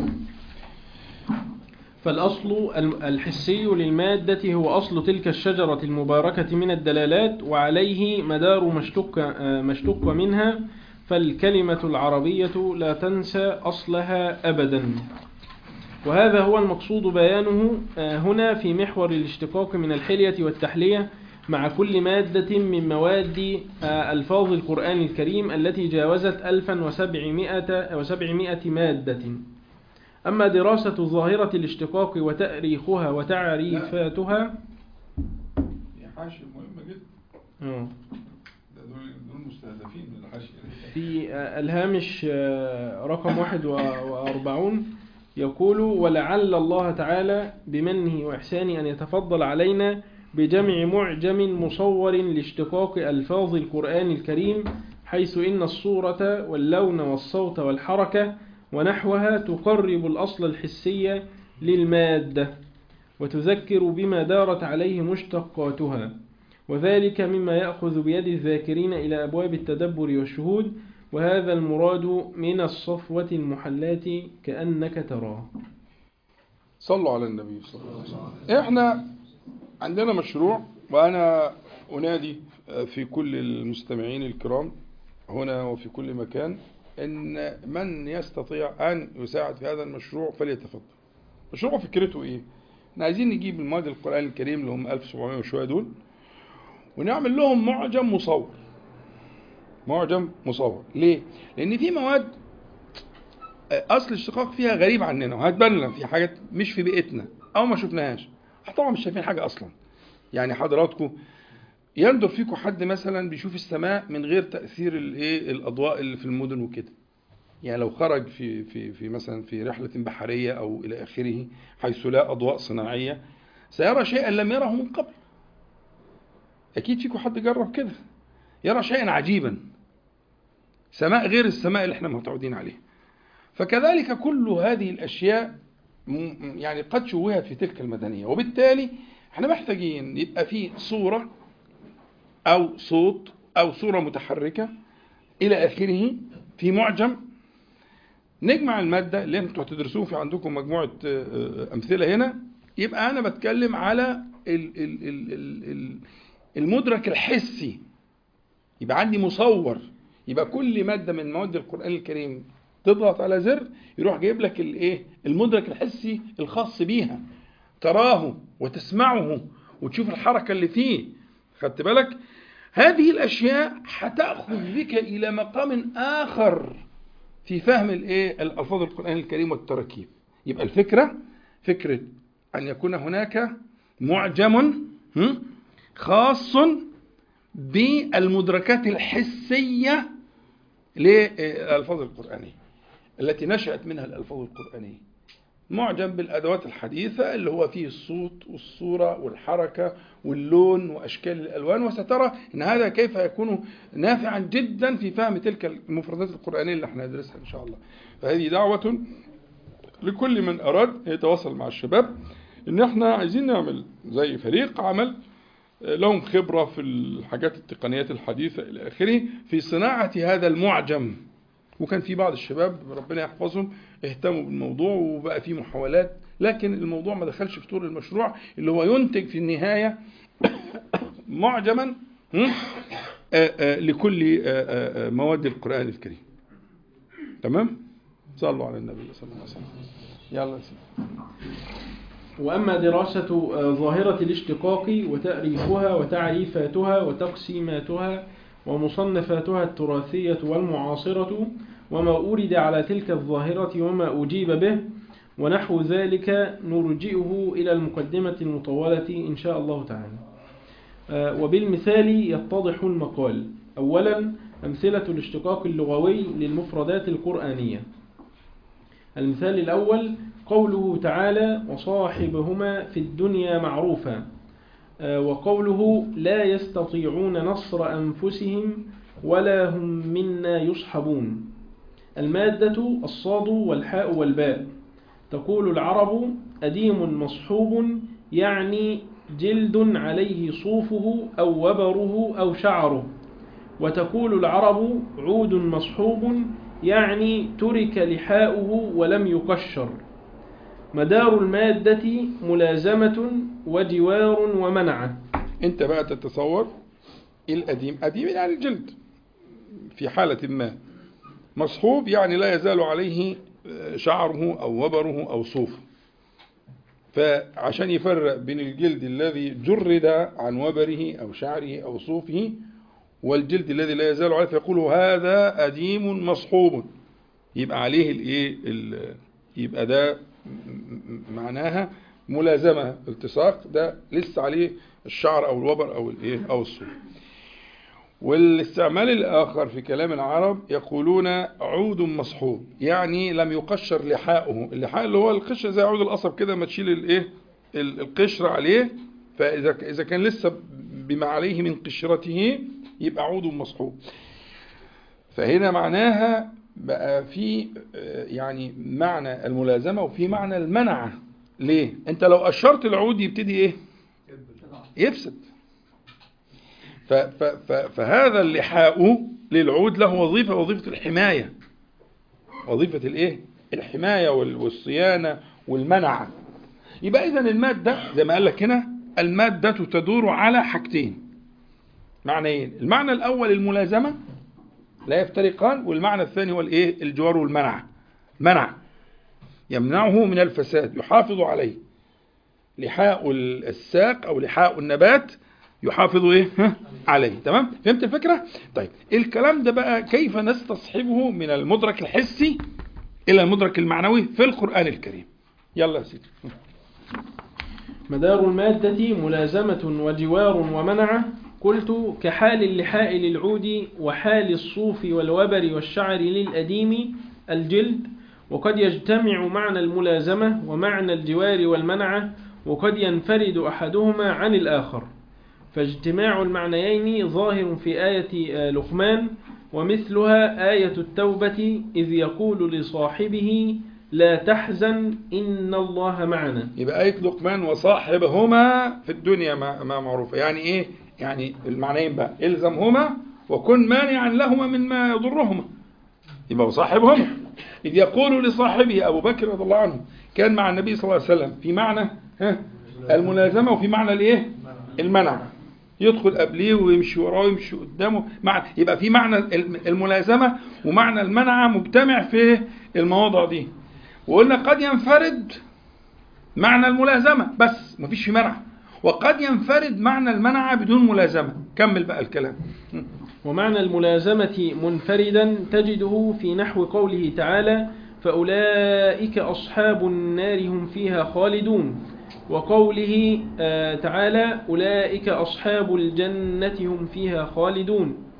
B: فالأصل الحسي للمادة هو أصل تلك الشجرة المباركة من الدلالات وعليه مدار ما اشتق ما اشتق منها فالكلمة العربية لا تنسى أصلها أبدا وهذا هو المقصود بيانه هنا في محور الاشتقاق من الحلية والتحلية مع كل مادة من مواد ألفاظ القرآن الكريم التي جاوزت 1700 مادة أما دراسة ظاهرة الاشتقاق وتأريخها وتعريفاتها
A: دي حاشيه مهمه جدا
B: آه.
A: ده دول دول مستهدفين من الحاشيه
B: في الهامش رقم 41 يقول ولعل الله تعالى بمنه وإحسانه أن يتفضل علينا بجمع معجم مصور لاشتقاق ألفاظ القرآن الكريم حيث إن الصورة واللون والصوت والحركة ونحوها تقرب الأصل الحسي للمادة وتذكر بما دارت عليه مشتقاتها وذلك مما يأخذ بيد الذاكرين إلى أبواب التدبر والشهود وهذا المراد من الصفوة المحلاة كأنك تراه
A: صلوا على النبي صلى الله عليه وسلم احنا عندنا مشروع وانا انادي في كل المستمعين الكرام هنا وفي كل مكان ان من يستطيع ان يساعد في هذا المشروع فليتفضل مشروع فكرته ايه احنا عايزين نجيب المواد القرآن الكريم اللي هم 1700 وشوية دول ونعمل لهم معجم مصور معجم مصور ليه لان في مواد اصل الاشتقاق فيها غريب عننا وهتبان لنا في حاجات مش في بيئتنا او ما شفناهاش طبعا مش شايفين حاجه اصلا يعني حضراتكم يندر فيكم حد مثلا بيشوف السماء من غير تاثير الايه الاضواء اللي في المدن وكده يعني لو خرج في في في مثلا في رحله بحريه او الى اخره حيث لا اضواء صناعيه سيرى شيئا لم يره من قبل اكيد فيكم حد جرب كده يرى شيئا عجيبا سماء غير السماء اللي احنا متعودين عليها فكذلك كل هذه الاشياء يعني قد شوهت في تلك المدنيه وبالتالي احنا محتاجين يبقى في صوره او صوت او صوره متحركه الى اخره في معجم نجمع الماده اللي انتوا هتدرسوه في عندكم مجموعه امثله هنا يبقى انا بتكلم على المدرك الحسي يبقى عندي مصور يبقى كل ماده من مواد القران الكريم تضغط على زر يروح جايب لك الايه المدرك الحسي الخاص بيها تراه وتسمعه وتشوف الحركه اللي فيه خدت بالك هذه الاشياء هتاخذ بك الى مقام اخر في فهم الايه الالفاظ القران الكريم والتراكيب يبقى الفكره فكره ان يكون هناك معجم خاص بالمدركات الحسيه للألفاظ القرآنية التي نشأت منها الألفاظ القرآنية معجم بالأدوات الحديثة اللي هو فيه الصوت والصورة والحركة واللون وأشكال الألوان وسترى أن هذا كيف يكون نافعا جدا في فهم تلك المفردات القرآنية اللي احنا ندرسها إن شاء الله فهذه دعوة لكل من أراد يتواصل مع الشباب ان احنا عايزين نعمل زي فريق عمل لهم خبرة في الحاجات التقنيات الحديثة إلى آخره في صناعة هذا المعجم وكان في بعض الشباب ربنا يحفظهم اهتموا بالموضوع وبقى في محاولات لكن الموضوع ما دخلش في طور المشروع اللي هو ينتج في النهاية معجما لكل مواد القرآن الكريم تمام صلوا على النبي صلى الله عليه وسلم يلا يا سيدي
B: وأما دراسة ظاهرة الاشتقاق وتأريفها وتعريفاتها وتقسيماتها ومصنفاتها التراثية والمعاصرة وما أورد على تلك الظاهرة وما أجيب به ونحو ذلك نرجئه إلى المقدمة المطولة إن شاء الله تعالى وبالمثال يتضح المقال أولا أمثلة الاشتقاق اللغوي للمفردات القرآنية المثال الأول قوله تعالى وصاحبهما في الدنيا معروفا وقوله لا يستطيعون نصر أنفسهم ولا هم منا يصحبون المادة الصاد والحاء والباء تقول العرب أديم مصحوب يعني جلد عليه صوفه أو وبره أو شعره وتقول العرب عود مصحوب يعني ترك لحاؤه ولم يقشر مدار المادة ملازمة وجوار ومنعة
A: انت بقى تتصور القديم قديم يعني الجلد في حالة ما مصحوب يعني لا يزال عليه شعره أو وبره أو صوفه فعشان يفرق بين الجلد الذي جرد عن وبره أو شعره أو صوفه والجلد الذي لا يزال عليه فيقول هذا أديم مصحوب يبقى عليه الايه يبقى ده معناها ملازمة التصاق ده لسه عليه الشعر أو الوبر أو الايه أو الصوف والاستعمال الآخر في كلام العرب يقولون عود مصحوب يعني لم يقشر لحاؤه اللحاء اللي هو القشر زي عود القصب كده ما تشيل الايه القشر عليه فإذا إذا كان لسه بما عليه من قشرته يبقى عود مصحوب فهنا معناها بقى في يعني معنى الملازمة وفي معنى المنعة ليه انت لو قشرت العود يبتدي ايه يفسد ف ف ف فهذا اللحاء للعود له وظيفة وظيفة الحماية وظيفة الايه الحماية والصيانة والمنعة يبقى اذا المادة زي ما قال لك هنا المادة تدور على حاجتين معنيين المعنى الاول الملازمة لا يفترقان والمعنى الثاني هو الايه الجوار والمنع منع يمنعه من الفساد يحافظ عليه لحاء الساق او لحاء النبات يحافظ ايه عليه تمام فهمت الفكرة طيب الكلام ده بقى كيف نستصحبه من المدرك الحسي الى المدرك المعنوي في القرآن الكريم يلا يا سيدي
B: مدار المادة ملازمة وجوار ومنعة قلت كحال اللحاء للعود وحال الصوف والوبر والشعر للأديم الجلد وقد يجتمع معنى الملازمة ومعنى الجوار والمنعة وقد ينفرد أحدهما عن الآخر فاجتماع المعنيين ظاهر في آية لقمان ومثلها آية التوبة إذ يقول لصاحبه لا تحزن إن الله معنا
A: يبقى آية لقمان وصاحبهما في الدنيا ما معروفة يعني إيه يعني المعنيين بقى الزمهما وكن مانعا لهما مما يضرهما يبقى وصاحبهما إذ يقول لصاحبه أبو بكر رضي الله عنه كان مع النبي صلى الله عليه وسلم في معنى ها الملازمة وفي معنى الايه المنع يدخل قبليه ويمشي وراه ويمشي قدامه مع يبقى في معنى الملازمة ومعنى المنع مجتمع في المواضع دي وقلنا قد ينفرد معنى الملازمة بس مفيش في منع وقد ينفرد معنى المنع بدون ملازمة كمل بقى الكلام
B: ومعنى الملازمة منفردا تجده في نحو قوله تعالى فأولئك أصحاب النار هم فيها خالدون وقوله تعالى أولئك أصحاب الجنة هم فيها خالدون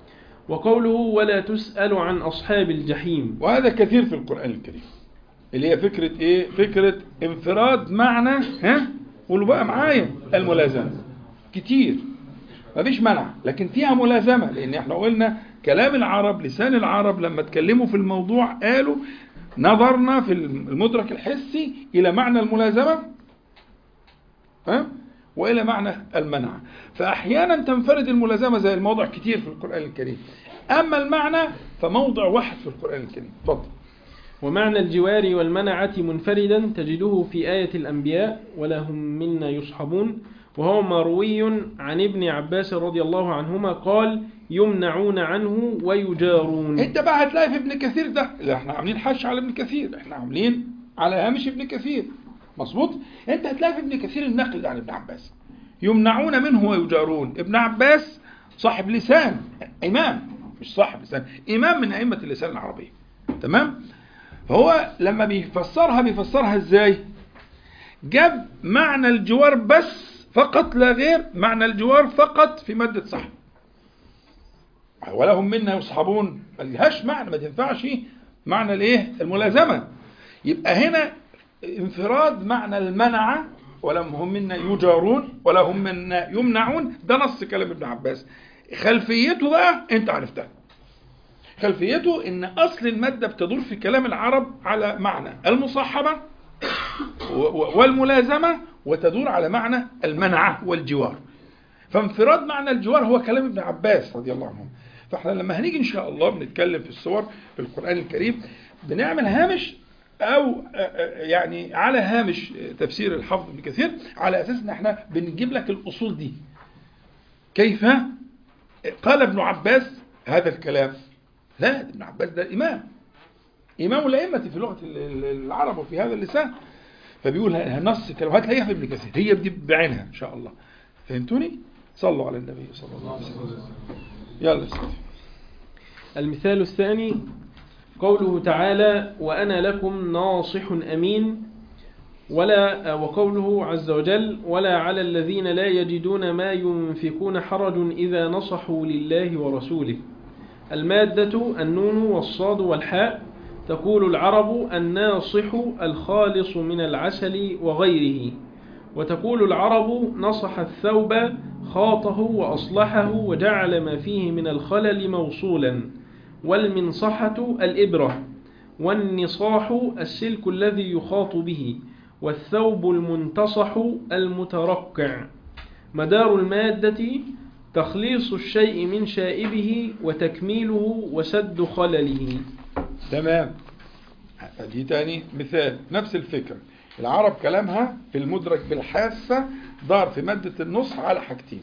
B: وقوله ولا تسأل عن أصحاب الجحيم
A: وهذا كثير في القرآن الكريم اللي هي فكرة ايه فكرة انفراد معنى ها قولوا بقى معايا الملازمة كتير مفيش منع لكن فيها ملازمة لان احنا قلنا كلام العرب لسان العرب لما اتكلموا في الموضوع قالوا نظرنا في المدرك الحسي الى معنى الملازمة ها والى معنى المنع فاحيانا تنفرد الملازمة زي الموضع كتير في القرآن الكريم اما المعنى فموضع واحد في القرآن الكريم اتفضل
B: ومعنى الجوار والمنعة منفردا تجده في آية الأنبياء ولا هم منا يصحبون وهو مروي عن ابن عباس رضي الله عنهما قال يمنعون عنه ويجارون
A: انت بقى هتلاقي في ابن كثير ده لا احنا عاملين حش على ابن كثير احنا عاملين على هامش ابن كثير مظبوط انت هتلاقي في ابن كثير النقل ده عن ابن عباس يمنعون منه ويجارون ابن عباس صاحب لسان امام مش صاحب لسان امام من ائمه اللسان العربيه تمام فهو لما بيفسرها بيفسرها ازاي جاب معنى الجوار بس فقط لا غير معنى الجوار فقط في مادة صح ولهم منا يصحبون ملهاش معنى ما تنفعش معنى الايه الملازمة يبقى هنا انفراد معنى المنع ولم هم منا يجارون ولا هم منا يمنعون ده نص كلام ابن عباس خلفيته بقى انت عرفتها خلفيته ان اصل المادة بتدور في كلام العرب على معنى المصاحبة والملازمة وتدور على معنى المنعة والجوار فانفراد معنى الجوار هو كلام ابن عباس رضي الله عنه فاحنا لما هنيجي ان شاء الله بنتكلم في الصور في القرآن الكريم بنعمل هامش او يعني على هامش تفسير الحافظ ابن كثير على اساس ان احنا بنجيب لك الاصول دي كيف قال ابن عباس هذا الكلام لا ابن عباس ده امام امام الائمه في لغه العرب وفي هذا اللسان فبيقول نص كلام هتلاقيها في ابن كثير هي دي بعينها ان شاء الله فهمتوني صلوا على النبي صلى الله عليه وسلم يلا سيدي
B: المثال الثاني قوله تعالى وأنا لكم ناصح أمين ولا وقوله عز وجل ولا على الذين لا يجدون ما ينفقون حرج إذا نصحوا لله ورسوله المادة النون والصاد والحاء تقول العرب الناصح الخالص من العسل وغيره وتقول العرب نصح الثوب خاطه وأصلحه وجعل ما فيه من الخلل موصولا والمنصحة الإبرة والنصاح السلك الذي يخاط به والثوب المنتصح المترقع مدار المادة تخليص الشيء من شائبه وتكميله وسد خلله
A: تمام دي تاني مثال نفس الفكرة العرب كلامها في المدرك بالحاسة دار في مادة النصح على حاجتين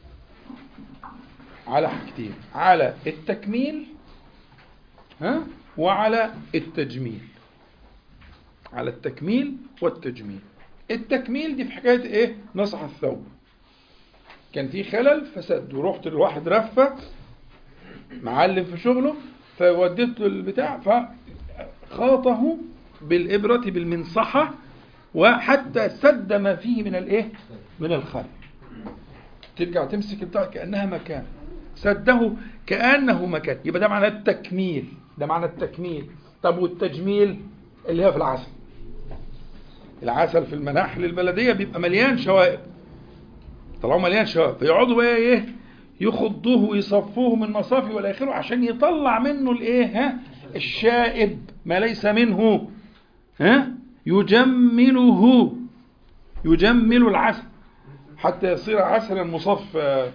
A: على حاجتين على التكميل ها وعلى التجميل على التكميل والتجميل التكميل دي في حكاية ايه نصح الثوب كان في خلل فسد ورحت لواحد رفة معلم في شغله فوديت له البتاع فخاطه بالإبرة بالمنصحة وحتى سد ما فيه من الايه من الخلل ترجع تمسك البتاع كأنها مكان سده كأنه مكان يبقى ده معنى التكميل ده معنى التكميل طب والتجميل اللي هي في العسل العسل في المناحل البلدية بيبقى مليان شوائب طلعوا مليان شوائب فيقعدوا بقى ايه يخضوه ويصفوه من مصافي والى اخره عشان يطلع منه الايه ها الشائب ما ليس منه ها يجمله يجمل العسل حتى يصير عسلا مصفى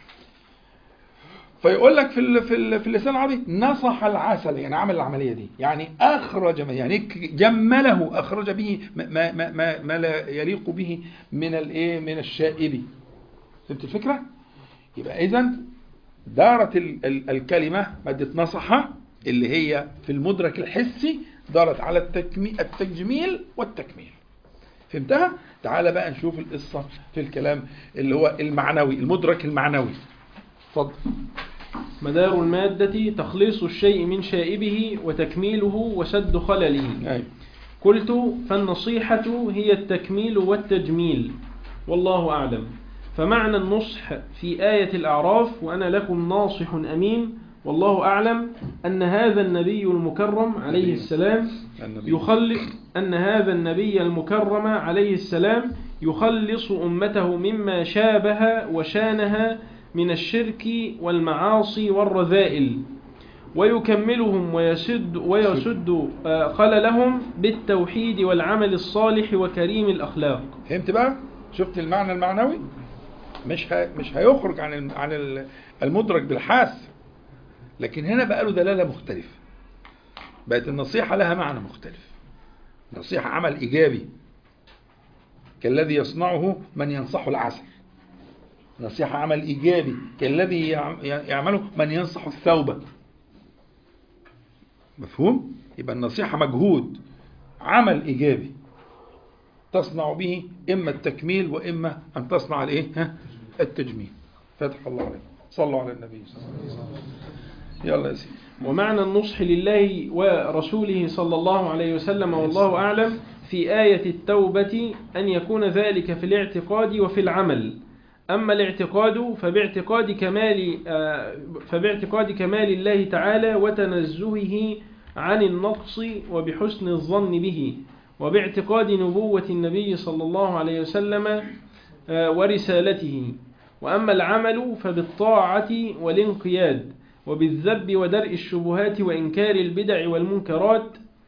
A: فيقول لك في ال في, ال في اللسان العربي نصح العسل يعني عمل العمليه دي يعني اخرج يعني جمله اخرج به ما ما ما, ما لا يليق به من الايه من الشائب فهمت الفكره يبقى اذا دارت ال ال الكلمه ماده نصح اللي هي في المدرك الحسي دارت على التجميل والتكميل فهمتها تعال بقى نشوف القصه في الكلام اللي هو المعنوي المدرك المعنوي اتفضل
B: مدار المادة تخليص الشيء من شائبه وتكميله وسد خلله
A: أي.
B: قلت فالنصيحة هي التكميل والتجميل والله أعلم فمعنى النصح في آية الأعراف وأنا لكم ناصح أمين والله أعلم أن هذا النبي المكرم عليه السلام
A: النبي
B: يخلص أن هذا النبي المكرم عليه السلام يخلص أمته مما شابه وشانها من الشرك والمعاصي والرذائل ويكملهم ويسد ويسد آه، خللهم بالتوحيد والعمل الصالح وكريم الأخلاق
A: فهمت بقى شفت المعنى المعنوي مش ه... مش هيخرج عن الم... عن ال- المدرك بالحاس لكن هنا بقى له دلاله مختلفه بقت النصيحه لها معنى مختلف نصيحه عمل ايجابي كالذي يصنعه من ينصح العسل نصيحه عمل ايجابي كالذي يع- يعمله من ينصح الثوبه مفهوم يبقى النصيحه مجهود عمل ايجابي تصنع به إما التكميل وإما أن تصنع الإيه؟ ها؟ التجميل فتح الله عليك صلوا على النبي صلى الله عليه وسلم يلا يا سيدي
B: ومعنى النصح لله ورسوله صلى الله عليه وسلم والله أعلم في آية التوبة أن يكون ذلك في الاعتقاد وفي العمل أما الاعتقاد فباعتقاد كمال آه، فباعتقاد كمال الله تعالى وتنزهه عن النقص وبحسن الظن به وباعتقاد نبوة النبي صلى الله عليه وسلم آه، ورسالته وأما العمل فبالطاعة والانقياد وبالذب ودرء الشبهات وإنكار البدع والمنكرات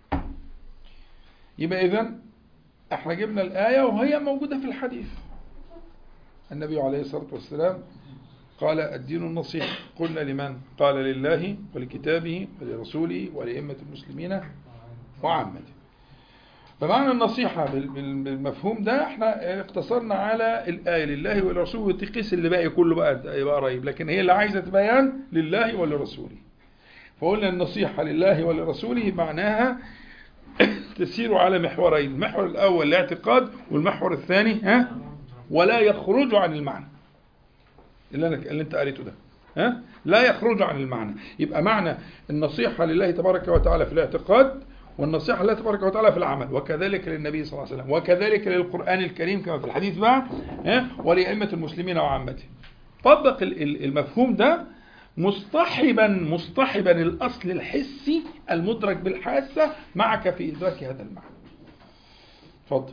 A: يبقى إذا احنا جبنا الآية وهي موجودة في الحديث النبي عليه الصلاة والسلام قال الدين النصيحة قلنا لمن قال لله ولكتابه ولرسوله ولأئمة المسلمين وعامته فمعنى النصيحة بال- بال- بالمفهوم ده احنا اقتصرنا على الآية لله ولرسوله وتقيس اللي باقي كله بقى يبقى قريب لكن هي اللي عايزة بيان لله ولرسوله فقلنا النصيحة لله ولرسوله معناها تسير على محورين المحور الأول الاعتقاد والمحور الثاني ها ولا يخرج عن المعنى اللي, أنا اللي انت قريته ده ها لا يخرج عن المعنى يبقى معنى النصيحة لله تبارك وتعالى في الاعتقاد والنصيحة لله تبارك وتعالى في العمل وكذلك للنبي صلى الله عليه وسلم وكذلك للقرآن الكريم كما في الحديث بقى ها ولأئمة المسلمين وعامته طبق ال- ال- المفهوم ده مصطحبا مصطحبا الأصل الحسي المدرك بالحاسة معك في إدراك هذا المعنى اتفضل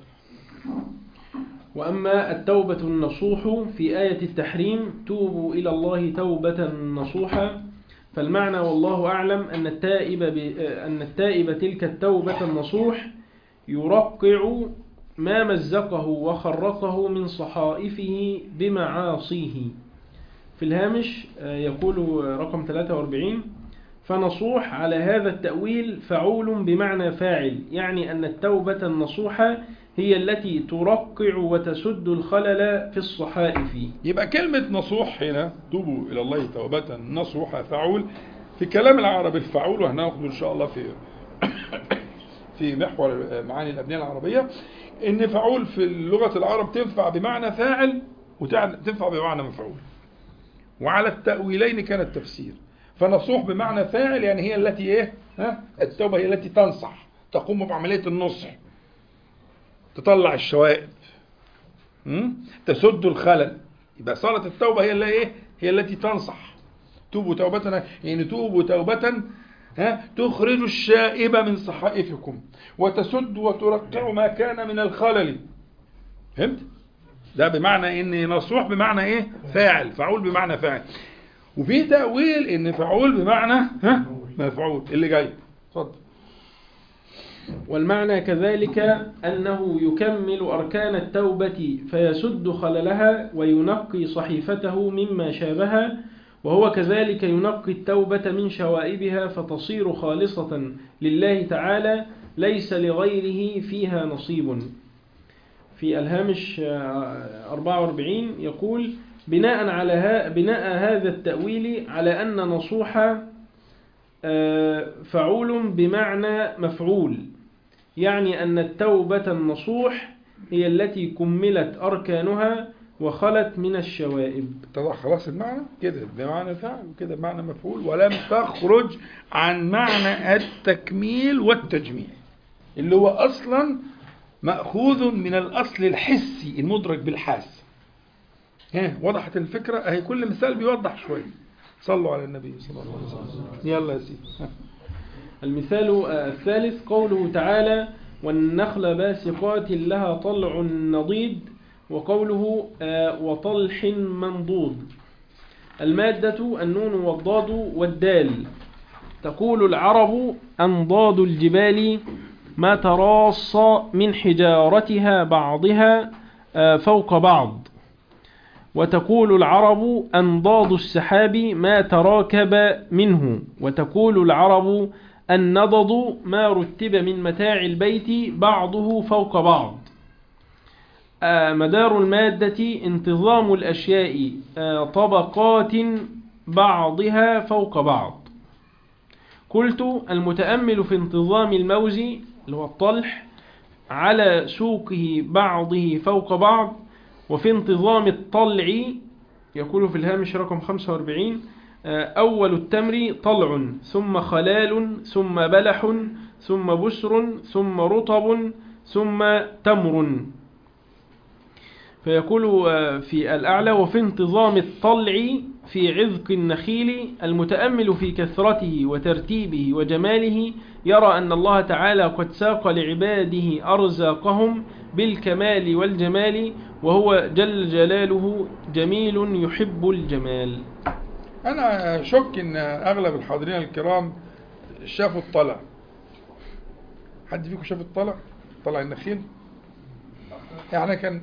B: وأما التوبة النصوح في آية التحريم توبوا إلى الله توبة نصوحا فالمعنى والله أعلم أن التائب, ب... أن التائب تلك التوبة النصوح يرقع ما مزقه وخرقه من صحائفه بمعاصيه في الهامش آه، يقول رقم 43 فنصوح على هذا التأويل فعول بمعنى فاعل يعني أن التوبة النصوحة هي التي ترقع وتسد الخلل في الصحائف
A: يبقى كلمة نصوح هنا توبوا إلى الله توبة نصوح فعول في كلام العرب الفعول وهناخده إن شاء الله في في محور معاني الأبنية العربية إن فعول في لغة العرب تنفع بمعنى فاعل وتنفع بمعنى مفعول وعلى التأويلين كان التفسير فنصوح بمعنى فاعل يعني هي التي إيه ها التوبة هي التي تنصح تقوم بعملية النصح تطلع الشوائب م? تسد الخلل يبقى صارت التوبة هي اللي ايه هي التي تنصح توبوا توبة يعني توبوا توبة ها تخرج الشائب من صحائفكم وتسد وترقع ما كان من الخلل فهمت ده بمعنى ان نصوح بمعنى ايه فاعل فعول بمعنى فاعل وفي تأويل ان فعول بمعنى ها مفعول اللي جاي اتفضل
B: والمعنى كذلك أنه يكمل أركان التوبة فيسد خللها وينقي صحيفته مما شابها وهو كذلك ينقي التوبة من شوائبها فتصير خالصة لله تعالى ليس لغيره فيها نصيب في الهامش آه، 44 يقول بناء على ها بناء هذا التأويل على أن نصوح آه، فعول بمعنى مفعول يعني أن التوبة النصوح هي التي كملت أركانها وخلت من الشوائب
A: اتضح خلاص المعنى كده بمعنى فعل وكده بمعنى مفعول ولم تخرج عن معنى التكميل والتجميل اللي هو اصلا ماخوذ من الاصل الحسي المدرك بالحاس ها وضحت الفكره اهي كل مثال بيوضح شويه صلوا على النبي صلى الله عليه وسلم يلا يا سيدي
B: المثال آه، الثالث قوله تعالى والنخل باسقات لها طلع نضيد وقوله آه، وطلح منضود المادة النون والضاد والدال تقول العرب أنضاد الجبال ما تراص من حجارتها بعضها آه، فوق بعض وتقول العرب أنضاد السحاب ما تراكب منه وتقول العرب النضض ما رتب من متاع البيت بعضه فوق بعض آه، مدار المادة انتظام الأشياء آه، طبقات بعضها فوق بعض قلت المتأمل في انتظام الموز اللي هو الطلح على سوقه بعضه فوق بعض وفي انتظام الطلع يقول في الهامش رقم 45 آه، أول التمر طلع ثم خلال ثم بلح ثم بسر ثم رطب ثم تمر فيقول آه، في الأعلى وفي انتظام الطلع في عذق النخيل المتأمل في كثرته وترتيبه وجماله يرى أن الله تعالى قد ساق لعباده أرزاقهم بالكمال والجمال وهو جل جلاله جميل يحب الجمال
A: أنا أشك إن أغلب الحاضرين الكرام شافوا الطلع حد فيكم شاف الطلع؟ طلع النخيل؟ احنا كان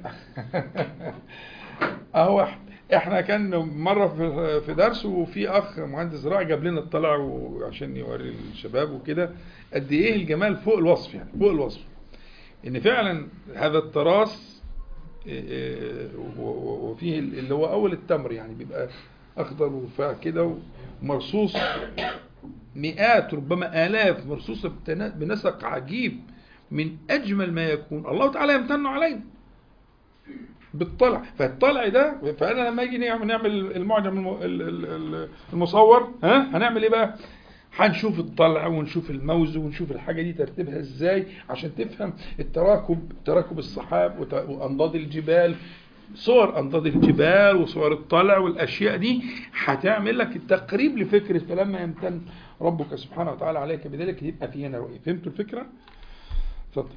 A: اهو إح- احنا كان مره في في درس وفي اخ مهندس زراعي جاب لنا الطلع وعشان يوري الشباب وكده قد ايه الجمال فوق الوصف يعني فوق الوصف ان فعلا هذا التراث إيه، إيه، و- و- وفيه اللي هو اول التمر يعني بيبقى اخضر ورفيع كده ومرصوص مئات ربما آلاف مرصوصة بتنا- بنسق عجيب من أجمل ما يكون الله تعالى يمتن علينا بالطلع فالطلع ده فأنا لما يجي نعمل نعمل المعجم الم- ال- ال- ال- المصور ها هنعمل إيه بقى؟ هنشوف الطلع ونشوف الموز ونشوف الحاجة دي ترتيبها ازاي عشان تفهم التراكب تراكب السحاب وت- وأنضاد الجبال صور أنضاد الجبال وصور الطلع والأشياء دي هتعمل لك التقريب لفكرة فلما يمتن ربك سبحانه وتعالى عليك بذلك يبقى في هنا رؤية فهمتوا الفكرة؟ اتفضل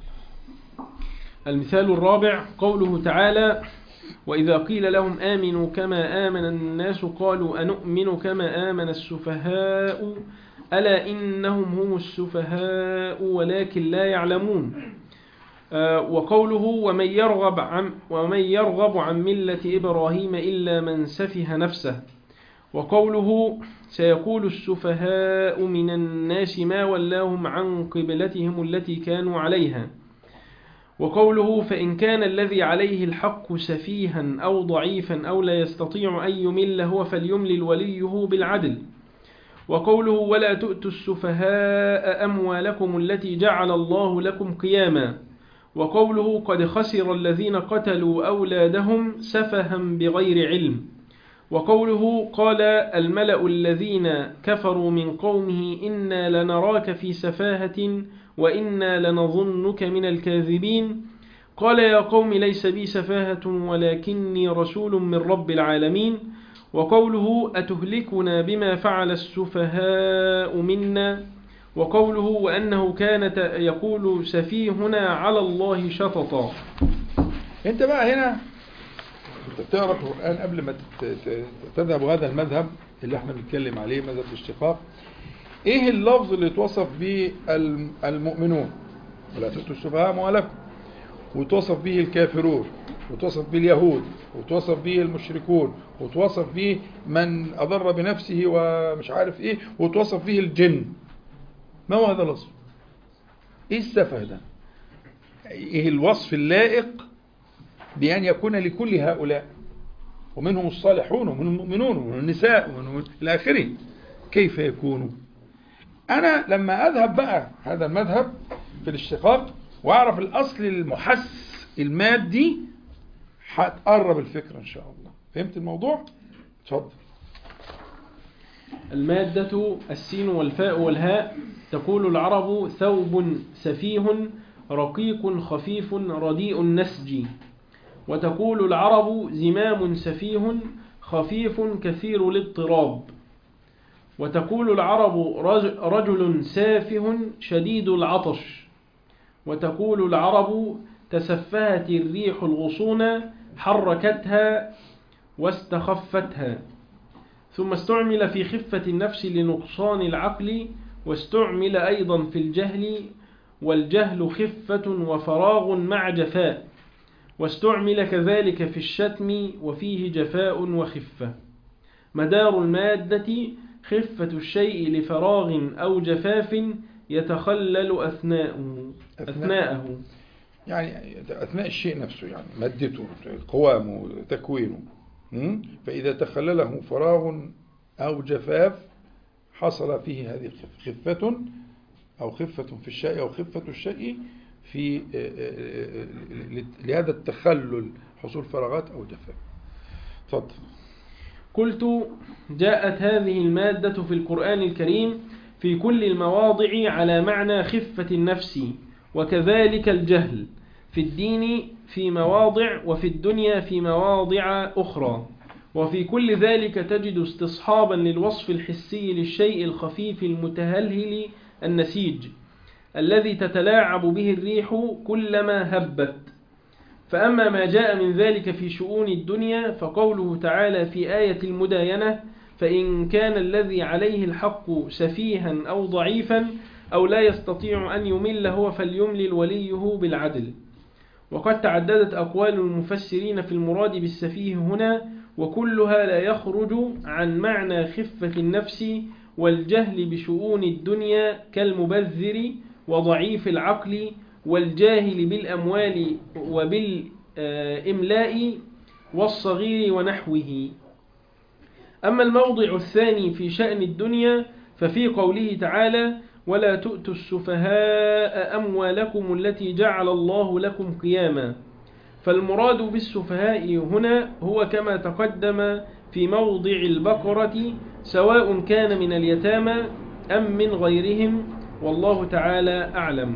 B: المثال الرابع قوله تعالى وإذا قيل لهم آمنوا كما آمن الناس قالوا أنؤمن كما آمن السفهاء ألا إنهم هم السفهاء ولكن لا يعلمون آه، وقوله ومن يرغب عن ومن يرغب عن ملة إبراهيم إلا من سفه نفسه وقوله سيقول السفهاء من الناس ما ولاهم عن قبلتهم التي كانوا عليها وقوله فإن كان الذي عليه الحق سفيها أو ضعيفا أو لا يستطيع أن يمل هو فليملل وليه بالعدل وقوله ولا تؤتوا السفهاء أموالكم التي جعل الله لكم قياما وقوله قد خسر الذين قتلوا أولادهم سفها بغير علم وقوله قال الملأ الذين كفروا من قومه إنا لنراك في سفاهة وإنا لنظنك من الكاذبين قال يا قوم ليس بي سفاهة ولكني رسول من رب العالمين وقوله أتهلكنا بما فعل السفهاء منا وقوله وأنه كان ت- يقول سفيهنا على الله شططا
A: انت بقى هنا انت بتقرا القران قبل ما تت- ت- تذهب هذا المذهب اللي احنا بنتكلم عليه مذهب الاشتقاق ايه اللفظ اللي توصف به الم- المؤمنون ولا تؤتوا السفهاء اموالكم وتوصف به الكافرون وتوصف به اليهود وتوصف به المشركون وتوصف به من اضر بنفسه ومش عارف ايه وتوصف به الجن ما هو هذا الوصف ايه السفه ده ايه الوصف اللائق بأن يكون لكل هؤلاء ومنهم الصالحون ومنهم المؤمنون ومنهم النساء ومنهم إلى آخره كيف يكون أنا لما أذهب بقى هذا المذهب في الاشتقاق وأعرف الأصل المحس المادي هتقرب الفكرة إن شاء الله فهمت الموضوع؟ اتفضل
B: المادة السين والفاء والهاء تقول العرب ثوب سفيه رقيق خفيف رديء النسج وتقول العرب زمام سفيه خفيف كثير الاضطراب وتقول العرب رج- رجل سافه شديد العطش وتقول العرب تسفهت الريح الغصون حركتها واستخفتها ثم استعمل في خفة النفس لنقصان العقل واستعمل أيضا في الجهل والجهل خفة وفراغ مع جفاء واستعمل كذلك في الشتم وفيه جفاء وخفة مدار المادة خفة الشيء لفراغ أو جفاف يتخلل أثناءه أثناءه
A: يعني أثناء الشيء نفسه يعني مادته قوامه تكوينه م? فإذا تخلله فراغ أو جفاف حصل فيه هذه الخفة خفة أو خفة في الشيء أو خفة الشيء في لهذا التخلل حصول فراغات أو جفاف تفضل
B: قلت جاءت هذه المادة في القرآن الكريم في كل المواضع على معنى خفة النفس وكذلك الجهل في الدين في مواضع وفي الدنيا في مواضع أخرى وفي كل ذلك تجد استصحابا للوصف الحسي للشيء الخفيف المتهلهل النسيج الذي تتلاعب به الريح كلما هبت فأما ما جاء من ذلك في شؤون الدنيا فقوله تعالى في آية المداينة فإن كان الذي عليه الحق سفيها أو ضعيفا أو لا يستطيع أن يمل هو فليملل وليه بالعدل وقد تعددت أقوال المفسرين في المراد بالسفيه هنا وكلها لا يخرج عن معنى خفة النفس والجهل بشؤون الدنيا كالمبذر وضعيف العقل والجاهل بالأموال وبالإملاء والصغير ونحوه أما الموضع الثاني في شأن الدنيا ففي قوله تعالى ولا تؤتوا السفهاء أموالكم التي جعل الله لكم قياما فالمراد بالسفهاء هنا هو كما تقدم في موضع البقرة سواء كان من اليتامى أم من غيرهم والله تعالى أعلم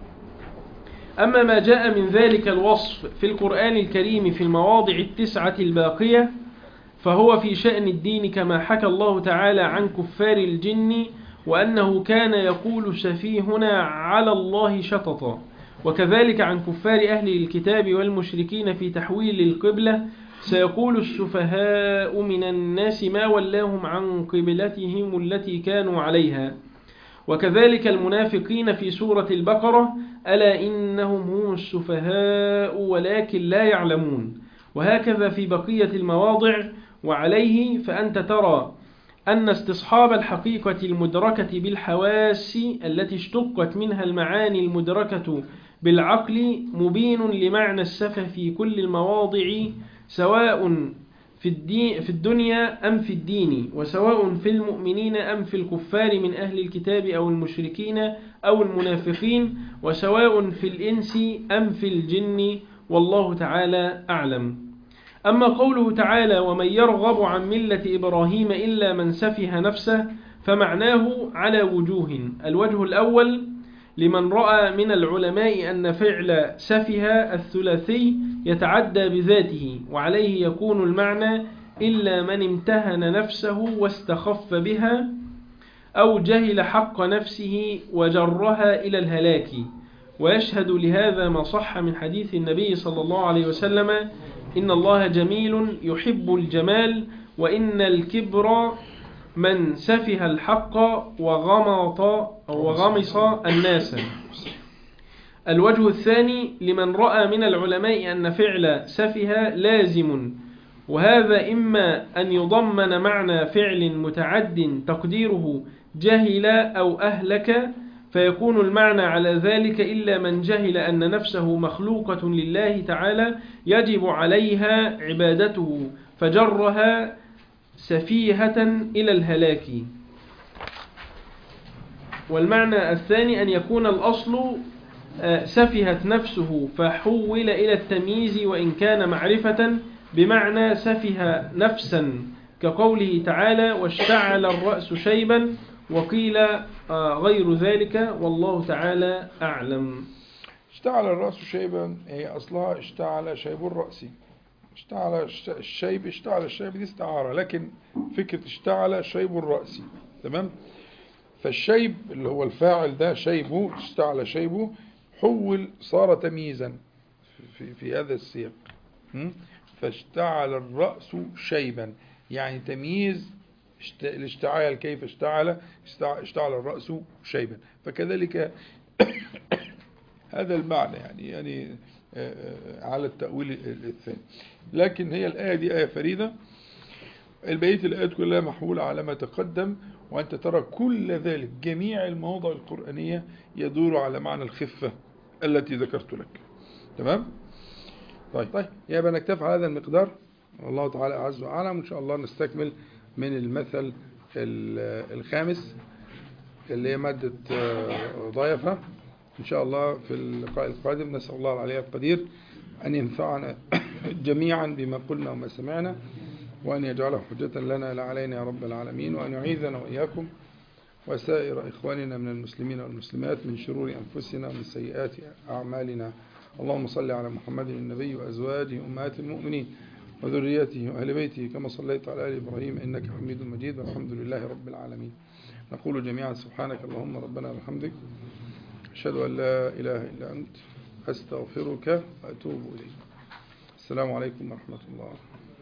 B: أما ما جاء من ذلك الوصف في القرآن الكريم في المواضع التسعة الباقية فهو في شأن الدين كما حكى الله تعالى عن كفار الجن وأنه كان يقول سفيهنا على الله شططا وكذلك عن كفار أهل الكتاب والمشركين في تحويل القبلة سيقول السفهاء من الناس ما ولاهم عن قبلتهم التي كانوا عليها وكذلك المنافقين في سورة البقرة ألا إنهم هم السفهاء ولكن لا يعلمون وهكذا في بقية المواضع وعليه فأنت ترى أن استصحاب الحقيقة المدركة بالحواس التي اشتقت منها المعاني المدركة بالعقل مبين لمعنى السفه في كل المواضع سواء في, الدين في الدنيا أم في الدين وسواء في المؤمنين أم في الكفار من أهل الكتاب أو المشركين أو المنافقين وسواء في الإنس أم في الجن والله تعالى أعلم أما قوله تعالى ومن يرغب عن ملة إبراهيم إلا من سفه نفسه فمعناه على وجوه الوجه الأول لمن رأى من العلماء أن فعل سفه الثلاثي يتعدى بذاته وعليه يكون المعنى إلا من امتهن نفسه واستخف بها أو جهل حق نفسه وجرها إلى الهلاك ويشهد لهذا ما صح من حديث النبي صلى الله عليه وسلم إن الله جميل يحب الجمال وإن الكبر من سفه الحق وغمط أو وغمص الناس الوجه الثاني لمن رأى من العلماء أن فعل سفه لازم وهذا إما أن يضمن معنى فعل متعد تقديره جهل أو أهلك فيكون المعنى على ذلك إلا من جهل أن نفسه مخلوقة لله تعالى يجب عليها عبادته فجرها سفيهة إلى الهلاك والمعنى الثاني أن يكون الأصل سفهت نفسه فحول إلى التمييز وإن كان معرفة بمعنى سفه نفسا كقوله تعالى واشتعل الرأس شيبا وقيل غير ذلك والله تعالى أعلم
A: اشتعل الرأس شيبا هي أصلها اشتعل شيب الرأس اشتعل الشيب اشتعل الشيب دي استعارة لكن فكرة اشتعل شيب الرأس تمام فالشيب اللي هو الفاعل ده شيبه اشتعل شيبه حول صار تمييزا في, في هذا السياق م? فاشتعل الرأس شيبا يعني تمييز اشت- الاشتعال كيف اشتعل اشتع- اشتعل الرأس شيبا فكذلك هذا المعنى يعني يعني آه، آه، على التأويل الثاني لكن هي الآية دي آية فريدة البقية الآيات كلها محمولة على ما تقدم وأنت ترى كل ذلك جميع المواضع القرآنية يدور على معنى الخفة التي ذكرت لك تمام؟ طيب طيب يبقى نكتفي على هذا المقدار والله تعالى أعز وأعلم وإن شاء الله نستكمل من المثل ال- الخامس اللي هي مادة آه، ضيفة إن شاء الله في اللقاء القادم نسأل الله العلي القدير أن ينفعنا جميعا بما قلنا وما سمعنا وأن يجعله حجة لنا لا علينا يا رب العالمين وأن يعيذنا وإياكم وسائر إخواننا من المسلمين والمسلمات من شرور أنفسنا ومن سيئات أعمالنا اللهم صل على محمد النبي وأزواجه أمهات المؤمنين وذريته وأهل بيته كما صليت على آل إبراهيم إنك حميد مجيد والحمد لله رب العالمين نقول جميعا سبحانك اللهم ربنا وبحمدك أشهد أن لا إله إلا أنت أستغفرك وأتوب إليك السلام عليكم ورحمة الله